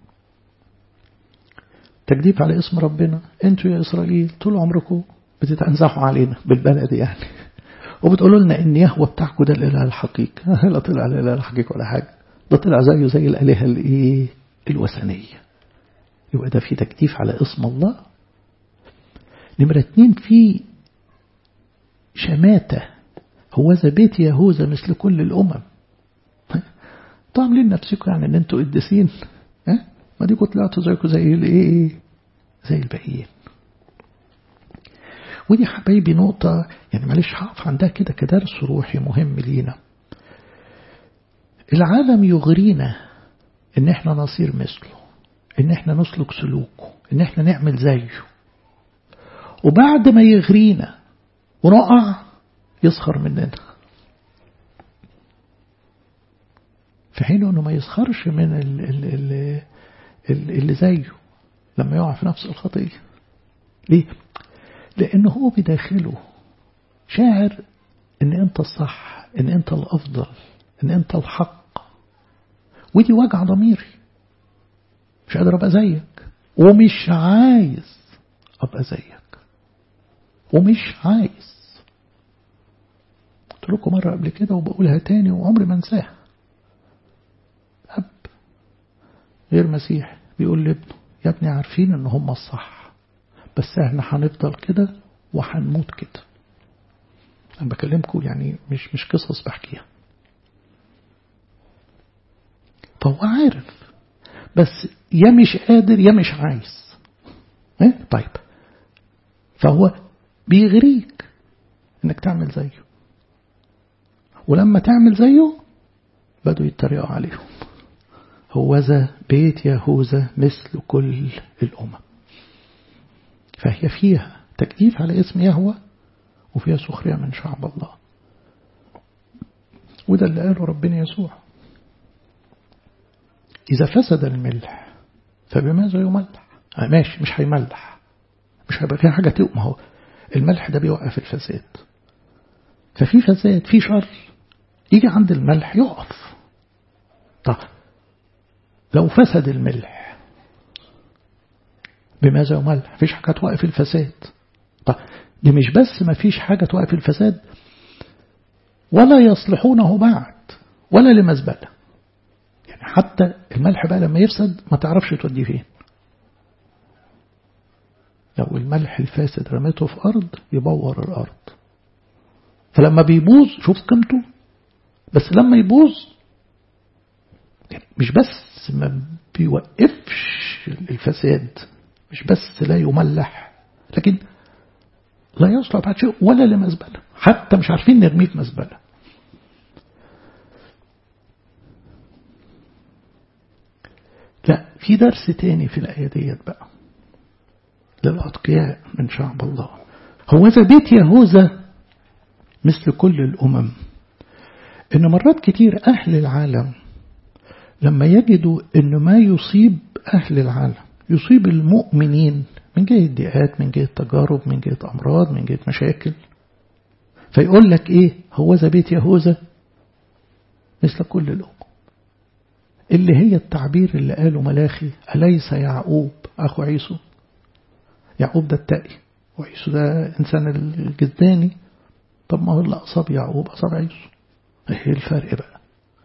S1: تجديف على اسم ربنا انتوا يا إسرائيل طول عمركم بتتنزحوا علينا بالبلد يعني وبتقولوا لنا ان يهوى بتاعكم ده الاله الحقيقي لا طلع الاله الحقيقي ولا حاجه ده طلع زيه زي الالهه الايه الوثنيه يبقى ده في تجديف على اسم الله نمرة اتنين في شماتة هو ذا بيت يهوذا مثل كل الأمم انتوا عاملين نفسكم يعني ان انتوا قديسين ها ما ديكوا طلعتوا زيكم زي الايه زي الباقيين ودي حبايبي نقطة يعني معلش هقف عندها كده كدرس روحي مهم لينا العالم يغرينا ان احنا نصير مثله ان احنا نسلك سلوكه ان احنا نعمل زيه وبعد ما يغرينا ونقع يسخر مننا في حين انه ما يسخرش من اللي, اللي زيه لما يقع في نفس الخطيه ليه لانه هو بداخله شاعر ان انت الصح ان انت الافضل ان انت الحق ودي وجع ضميري مش قادر ابقى زيك ومش عايز ابقى زيك ومش عايز قلت لكم مرة قبل كده وبقولها تاني وعمري ما انساها أب غير مسيح بيقول لابنه يا ابني عارفين ان هم الصح بس احنا هنفضل كده وهنموت كده انا بكلمكم يعني مش مش قصص بحكيها فهو عارف بس يا مش قادر يا مش عايز ايه طيب فهو بيغريك انك تعمل زيه ولما تعمل زيه بدوا يتريقوا عليهم هوذا بيت يهوذا مثل كل الأمم فهي فيها تكليف على اسم يهوى وفيها سخرية من شعب الله وده اللي قاله ربنا يسوع إذا فسد الملح فبماذا يملح آه ماشي مش هيملح مش هيبقى فيها حاجة تقوم هو الملح ده بيوقف الفساد ففي فساد في شر يجي عند الملح يقف طب لو فسد الملح بماذا يملح مفيش حاجة توقف الفساد طب دي مش بس مفيش حاجة توقف الفساد ولا يصلحونه بعد ولا لمزبلة يعني حتى الملح بقى لما يفسد ما تعرفش توديه فين لو الملح الفاسد رميته في أرض يبور الأرض فلما بيبوظ شوف قيمته بس لما يبوظ يعني مش بس ما بيوقفش الفساد مش بس لا يملح لكن لا يصلح بعد شيء ولا لمزبلة حتى مش عارفين نرميه في مزبلة لا في درس تاني في الآية ديت بقى للأتقياء من شعب الله هو ذا بيت يهوذا مثل كل الأمم إن مرات كتير أهل العالم لما يجدوا إن ما يصيب أهل العالم يصيب المؤمنين من جهة ضيقات من جهة تجارب من جهة أمراض من جهة مشاكل فيقول لك إيه هو ذا بيت يهوذا مثل كل الأمم اللي هي التعبير اللي قاله ملاخي أليس يعقوب أخو عيسو يعقوب ده التقي وعيسو ده إنسان الجداني طب ما هو اللي أصاب يعقوب أصاب عيسو ايه الفرق بقى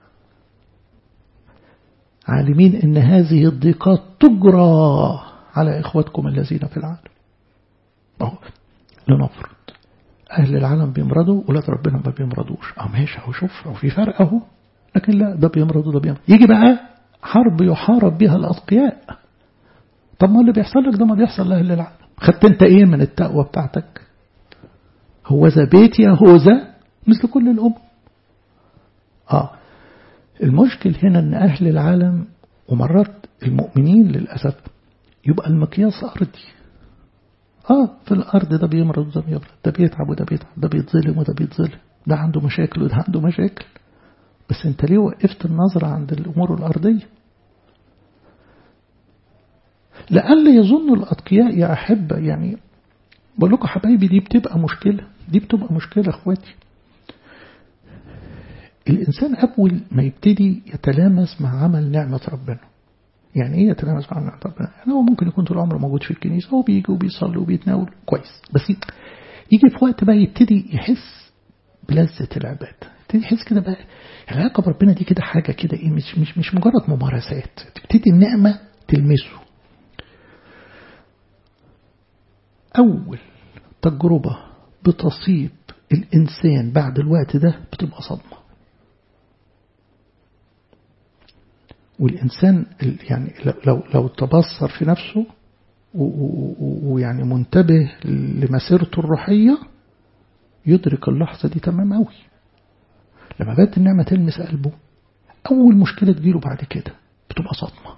S1: عالمين ان هذه الضيقات تجرى على اخواتكم الذين في العالم اهو لنفرض اهل العالم بيمرضوا ولاد ربنا ما بيمرضوش اه ماشي اهو شوف اهو في فرق اهو لكن لا ده بيمرض وده بيمرض يجي بقى حرب يحارب بها الاتقياء طب ما اللي بيحصل لك ده ما بيحصل لاهل العالم خدت انت ايه من التقوى بتاعتك هو ذا بيت يهوذا مثل كل الأمم آه المشكل هنا أن أهل العالم ومرات المؤمنين للأسف يبقى المقياس أرضي آه في الأرض ده بيمرض وده بيمرض ده بيتعب وده بيتعب ده بيتظلم وده بيتظلم ده عنده مشاكل وده عنده مشاكل بس انت ليه وقفت النظرة عند الأمور الأرضية لألا يظن الأتقياء يا أحبة يعني بقول لكم حبايبي دي بتبقى مشكلة دي بتبقى مشكلة اخواتي الإنسان أول ما يبتدي يتلامس مع عمل نعمة ربنا يعني إيه يتلامس مع نعمة ربنا يعني هو ممكن يكون طول عمره موجود في الكنيسة هو بيجي وبيصلي وبيتناول كويس بس يجي في وقت بقى يبتدي يحس بلذة العبادة يبتدي يحس كده بقى العلاقة بربنا دي كده حاجة كده إيه مش مش مش مجرد ممارسات تبتدي النعمة تلمسه أول تجربة بتصيب الإنسان بعد الوقت ده بتبقى صدمة والإنسان يعني لو لو تبصر في نفسه ويعني منتبه لمسيرته الروحية يدرك اللحظة دي تمام أوي لما بدأت النعمة تلمس قلبه أول مشكلة تجيله بعد كده بتبقى صدمة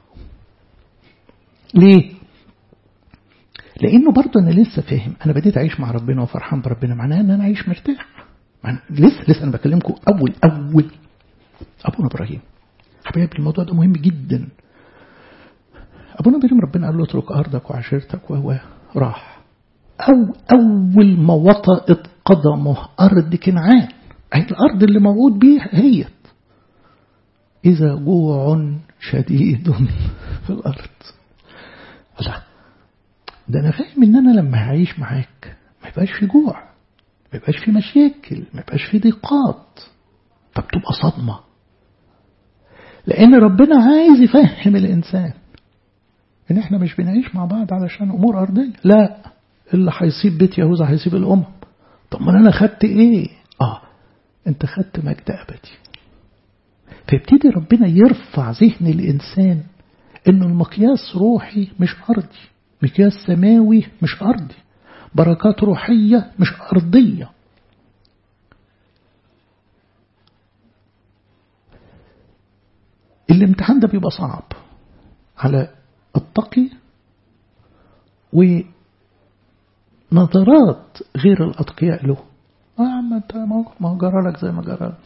S1: ليه؟ لانه برضه انا لسه فاهم انا بديت اعيش مع ربنا وفرحان بربنا معناه ان انا عايش مرتاح لسه لسه انا بكلمكم اول اول ابونا ابراهيم حبايبي الموضوع ده مهم جدا ابونا ابراهيم ربنا قال له اترك ارضك وعشيرتك وهو راح او اول ما وطأت قدمه ارض كنعان اي الارض اللي موعود بيها هي اذا جوع شديد في الارض الله ده أنا فاهم إن أنا لما هعيش معاك ما يبقاش في جوع ما يبقاش في مشاكل ما يبقاش في ضيقات فبتبقى صدمة لأن ربنا عايز يفهم الإنسان إن إحنا مش بنعيش مع بعض علشان أمور أرضية لا اللي هيصيب بيت يهوذا هيصيب الأمم طب ما أنا خدت إيه؟ آه أنت خدت مجد أبدي فيبتدي ربنا يرفع ذهن الإنسان إنه المقياس روحي مش أرضي مقياس سماوي مش أرضي بركات روحية مش أرضية الامتحان ده بيبقى صعب على التقي ونظرات غير الأتقياء له اه يا عم انت ما هو جرى لك زي ما جرى لنا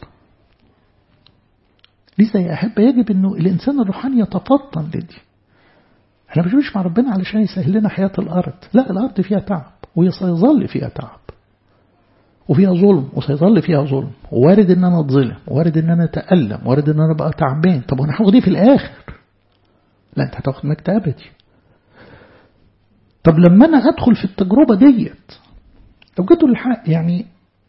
S1: لذا يا أحب يجب أنه الإنسان الروحاني يتفطن لدي احنا مش مش مع ربنا علشان يسهل لنا حياة الأرض لا الأرض فيها تعب وسيظل فيها تعب وفيها ظلم وسيظل فيها ظلم ووارد ان انا اتظلم وارد ان انا اتألم وارد ان انا ابقى تعبان طب وانا هاخد ايه في الاخر لا انت هتاخد مجد ابدي طب لما انا ادخل في التجربة ديت لو جيتوا للحق يعني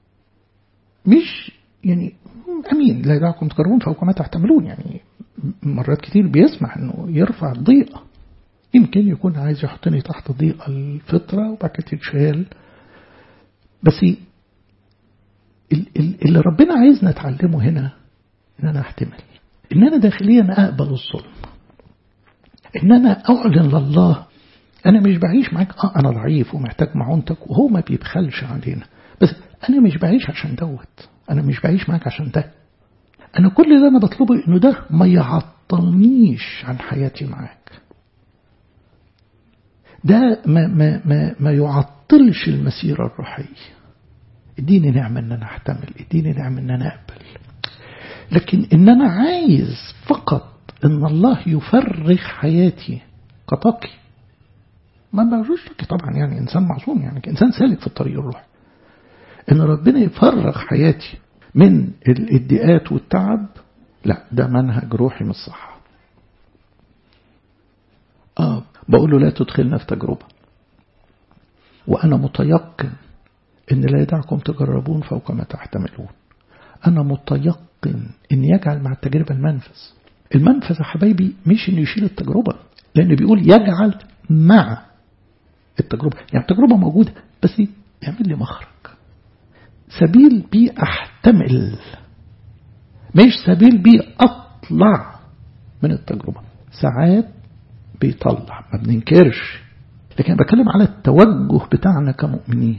S1: مش يعني امين لا يدعكم تجربون فوق ما تحتملون يعني مرات كتير بيسمح انه يرفع الضيقه يمكن يكون عايز يحطني تحت ضيقة الفطرة وبعد كده تتشال بس اللي ربنا عايزنا نتعلمه هنا ان انا احتمل ان انا داخليا اقبل الظلم ان انا اعلن لله انا مش بعيش معاك اه انا ضعيف ومحتاج معونتك وهو ما بيبخلش علينا بس انا مش بعيش عشان دوت انا مش بعيش معاك عشان ده انا كل اللي انا بطلبه انه ده ما يعطلنيش عن حياتي معاك ده ما, ما, ما, ما يعطلش المسيرة الروحية اديني نعمة ان انا احتمل اديني نعمة ان انا اقبل لكن ان انا عايز فقط ان الله يفرغ حياتي كتقي ما بقولوش لك طبعا يعني انسان معصوم يعني انسان سالك في الطريق الروحي ان ربنا يفرغ حياتي من الادعاءات والتعب لا ده منهج روحي مش صح اه بقول له لا تدخلنا في تجربة وأنا متيقن إن لا يدعكم تجربون فوق ما تحتملون أنا متيقن إن يجعل مع التجربة المنفذ المنفذ يا حبايبي مش إنه يشيل التجربة لأنه بيقول يجعل مع التجربة يعني التجربة موجودة بس يعمل لي مخرج سبيل بي أحتمل مش سبيل بي أطلع من التجربة ساعات بيطلع ما بننكرش لكن بتكلم على التوجه بتاعنا كمؤمنين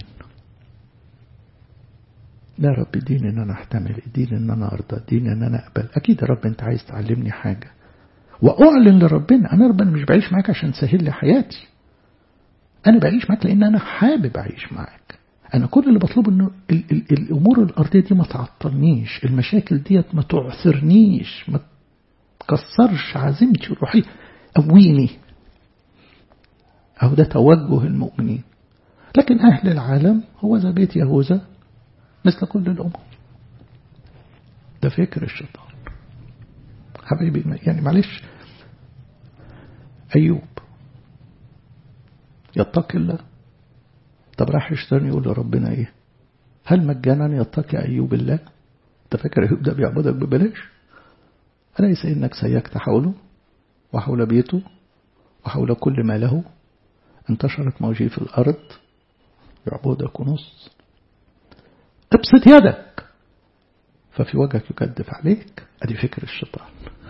S1: لا يا رب اديني ان انا احتمل اديني ان انا ارضى اديني ان انا اقبل اكيد يا رب انت عايز تعلمني حاجه واعلن لربنا انا ربنا مش بعيش معاك عشان تسهل لي حياتي انا بعيش معاك لان انا حابب اعيش معاك انا كل اللي بطلبه انه ال ال الامور الارضيه دي ما تعطلنيش المشاكل ديت ما تعثرنيش ما تكسرش عزيمتي الروحيه قويني أو ده توجه المؤمنين لكن أهل العالم هو ذا بيت يهوذا مثل كل الأمم ده فكر الشيطان حبيبي يعني معلش أيوب يتقي الله طب راح الشيطان يقول لربنا إيه هل مجانا يتقي أيوب الله أنت فاكر أيوب ده بيعبدك ببلاش أليس إنك سيكت حوله وحول بيته وحول كل ما له انتشرت موجي في الأرض يعبدك ونص ابسط يدك ففي وجهك يكدف عليك ادي فكر الشيطان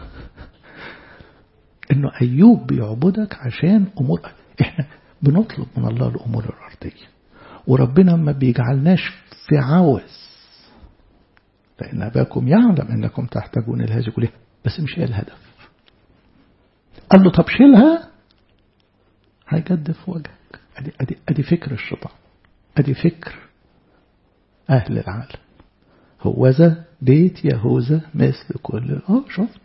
S1: انه ايوب بيعبدك عشان امور احنا بنطلب من الله الامور الارضيه وربنا ما بيجعلناش في عوز لان اباكم يعلم انكم تحتاجون الهذه كلها بس مش هي الهدف قال له طب شيلها هيجدف وجهك ادي ادي ادي فكر الشيطان ادي فكر اهل العالم هوذا بيت يهوذا مثل كل اه شفت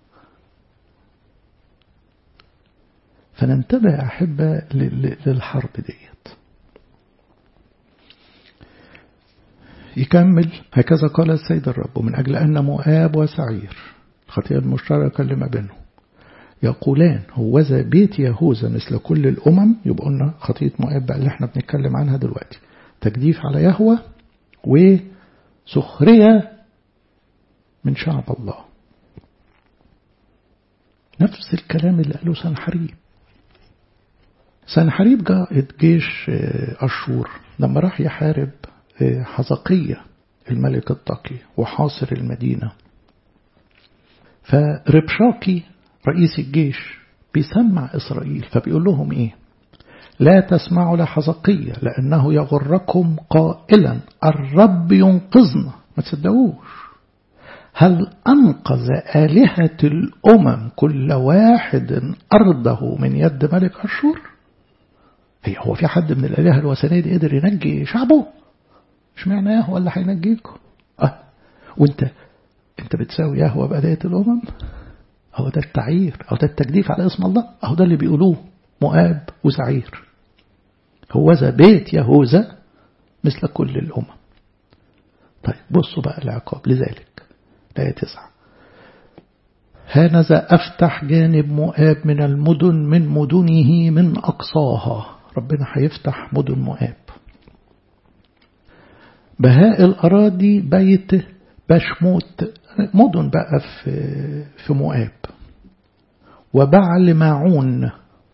S1: فننتبه يا أحبة للحرب ديت يكمل هكذا قال السيد الرب من أجل أن مؤاب وسعير الخطيئة المشتركة اللي ما بينهم يقولان هوذا بيت يهوذا مثل كل الأمم يبقى قلنا خطيئة مؤاب بقى اللي احنا بنتكلم عنها دلوقتي تجديف على يهوى وسخرية من شعب الله نفس الكلام اللي قاله سنحريب سنحريب قائد جيش أشور لما راح يحارب حزقية الملك التقي وحاصر المدينة فربشاكي رئيس الجيش بيسمع إسرائيل فبيقول لهم إيه لا تسمعوا لحزقية لأنه يغركم قائلا الرب ينقذنا ما تصدقوش هل أنقذ آلهة الأمم كل واحد أرضه من يد ملك أشور هي هو في حد من الآلهة الوثنية دي قدر ينجي شعبه مش معنى يهوى اللي هينجيكم أه وانت انت بتساوي يهوى بآلهة الأمم أهو ده التعيير أو ده التجديف على اسم الله أهو ده اللي بيقولوه مؤاب وسعير هوذا بيت يهوذا مثل كل الأمم طيب بصوا بقى العقاب لذلك الآية تسعة هانذا أفتح جانب مؤاب من المدن من مدنه من أقصاها ربنا هيفتح مدن مؤاب بهاء الأراضي بيت بشموت مدن بقى في في مؤاب وبعل معون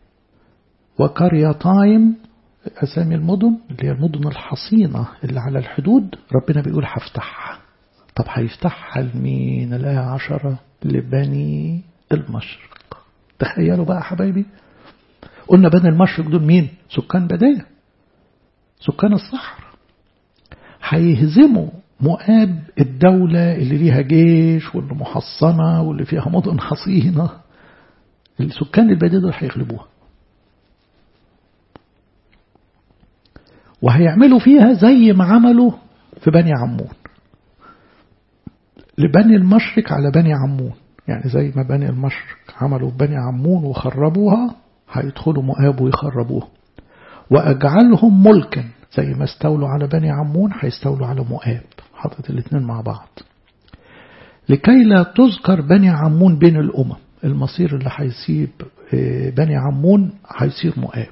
S1: وقريتايم أسامي المدن اللي هي المدن الحصينة اللي على الحدود ربنا بيقول هفتحها طب هيفتحها لمين الآية عشرة لبني المشرق تخيلوا بقى حبايبي قلنا بني المشرق دول مين سكان بداية سكان الصحراء هيهزموا مؤاب الدولة اللي ليها جيش واللي محصنة واللي فيها مدن حصينة السكان البداية دول هيغلبوها وهيعملوا فيها زي ما عملوا في بني عمون لبني المشرق على بني عمون يعني زي ما بني المشرق عملوا بني عمون وخربوها هيدخلوا مؤاب ويخربوها وأجعلهم ملكا زي ما استولوا على بني عمون هيستولوا على مؤاب حطت الاثنين مع بعض لكي لا تذكر بني عمون بين الأمم المصير اللي هيسيب بني عمون هيصير مؤاب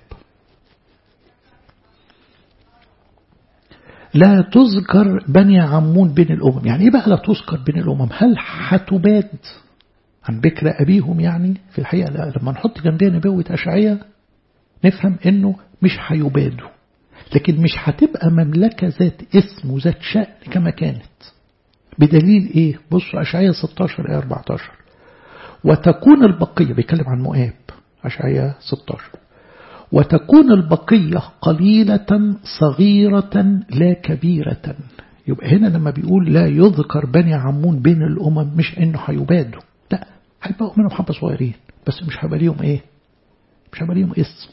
S1: لا تذكر بني عمون بين الأمم يعني إيه بقى لا تذكر بين الأمم هل هتباد عن بكر أبيهم يعني في الحقيقة لا لما نحط جنبها نبوة أشعية نفهم إنه مش هيبادوا لكن مش هتبقى مملكة ذات اسم وذات شأن كما كانت بدليل إيه بصوا أشعية 16 آية 14 وتكون البقية بيتكلم عن مؤاب أشعية 16 وتكون البقية قليلة صغيرة لا كبيرة يبقى هنا لما بيقول لا يذكر بني عمون بين الأمم مش إنه هيبادوا لا هيبقوا منهم حبة صغيرين بس مش هيبقى ليهم إيه مش هيبقى ليهم اسم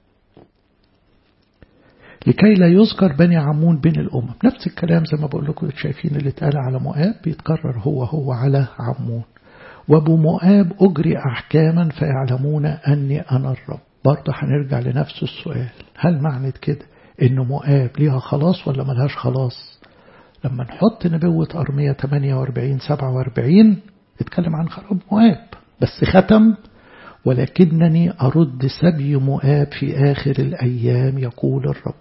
S1: لكي لا يذكر بني عمون بين الأمم نفس الكلام زي ما بقول لكم شايفين اللي اتقال على مؤاب بيتكرر هو هو على عمون وبمؤاب أجري أحكاما فيعلمون أني أنا الرب برضه هنرجع لنفس السؤال هل معنى كده إن مؤاب ليها خلاص ولا ملهاش خلاص لما نحط نبوة أرمية 48 47 اتكلم عن خراب مؤاب بس ختم ولكنني أرد سبي مؤاب في آخر الأيام يقول الرب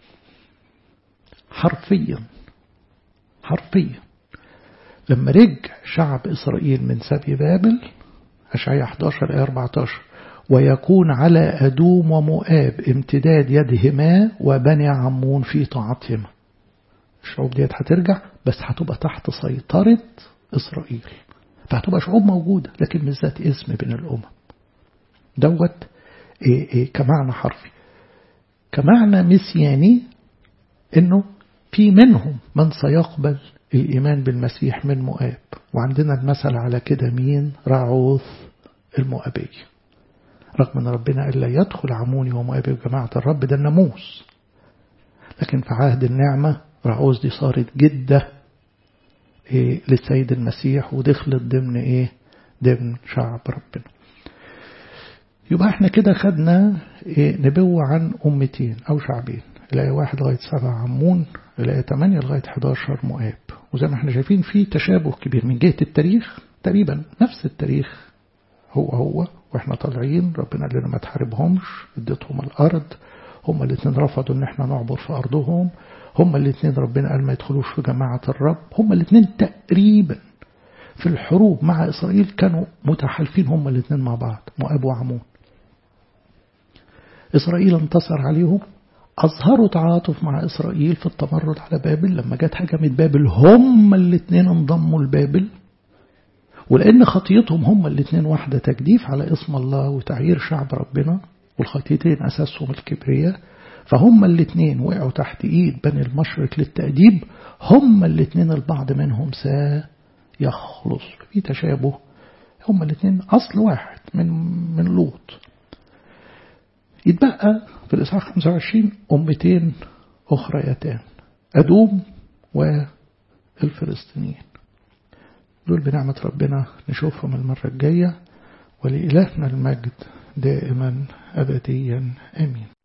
S1: حرفيا حرفيا لما رجع شعب إسرائيل من سبي بابل أشعية 11 آية 14 ويكون على أدوم ومؤاب امتداد يدهما وبني عمون في طاعتهما الشعوب ديت هترجع بس هتبقى تحت سيطرة إسرائيل فهتبقى شعوب موجودة لكن مش ذات اسم بين الأمم دوت إيه إيه كمعنى حرفي كمعنى مسياني انه في منهم من سيقبل الإيمان بالمسيح من مؤاب وعندنا المثل على كده مين رعوث المؤابي رغم ان ربنا قال لا يدخل عموني ومؤابي وجماعة الرب ده الناموس لكن في عهد النعمة رعوث دي صارت جدة إيه للسيد المسيح ودخلت ضمن ايه ضمن شعب ربنا يبقى احنا كده خدنا إيه نبوة عن أمتين أو شعبين الآية واحد لغاية سبعة عمون الآية 8 لغاية 11 مؤاب وزي ما احنا شايفين في تشابه كبير من جهة التاريخ تقريبا نفس التاريخ هو هو واحنا طالعين ربنا قال لنا ما تحاربهمش اديتهم الأرض هما الاثنين رفضوا ان احنا نعبر في أرضهم هما الاثنين ربنا قال ما يدخلوش في جماعة الرب هما الاثنين تقريبا في الحروب مع إسرائيل كانوا متحالفين هما الاثنين مع بعض مؤاب وعمون إسرائيل انتصر عليهم أظهروا تعاطف مع إسرائيل في التمرد على بابل لما جت هجمت بابل هم الاثنين انضموا لبابل ولأن خطيتهم هم الاثنين واحدة تجديف على اسم الله وتعيير شعب ربنا والخطيتين أساسهم الكبرياء فهم الاثنين وقعوا تحت إيد بني المشرق للتأديب هم الاثنين البعض منهم سيخلص في تشابه هم الاثنين أصل واحد من من لوط يتبقى في الإصحاح 25 أمتين أخريتان أدوم والفلسطينيين دول بنعمة ربنا نشوفهم المرة الجاية ولإلهنا المجد دائما أبديا آمين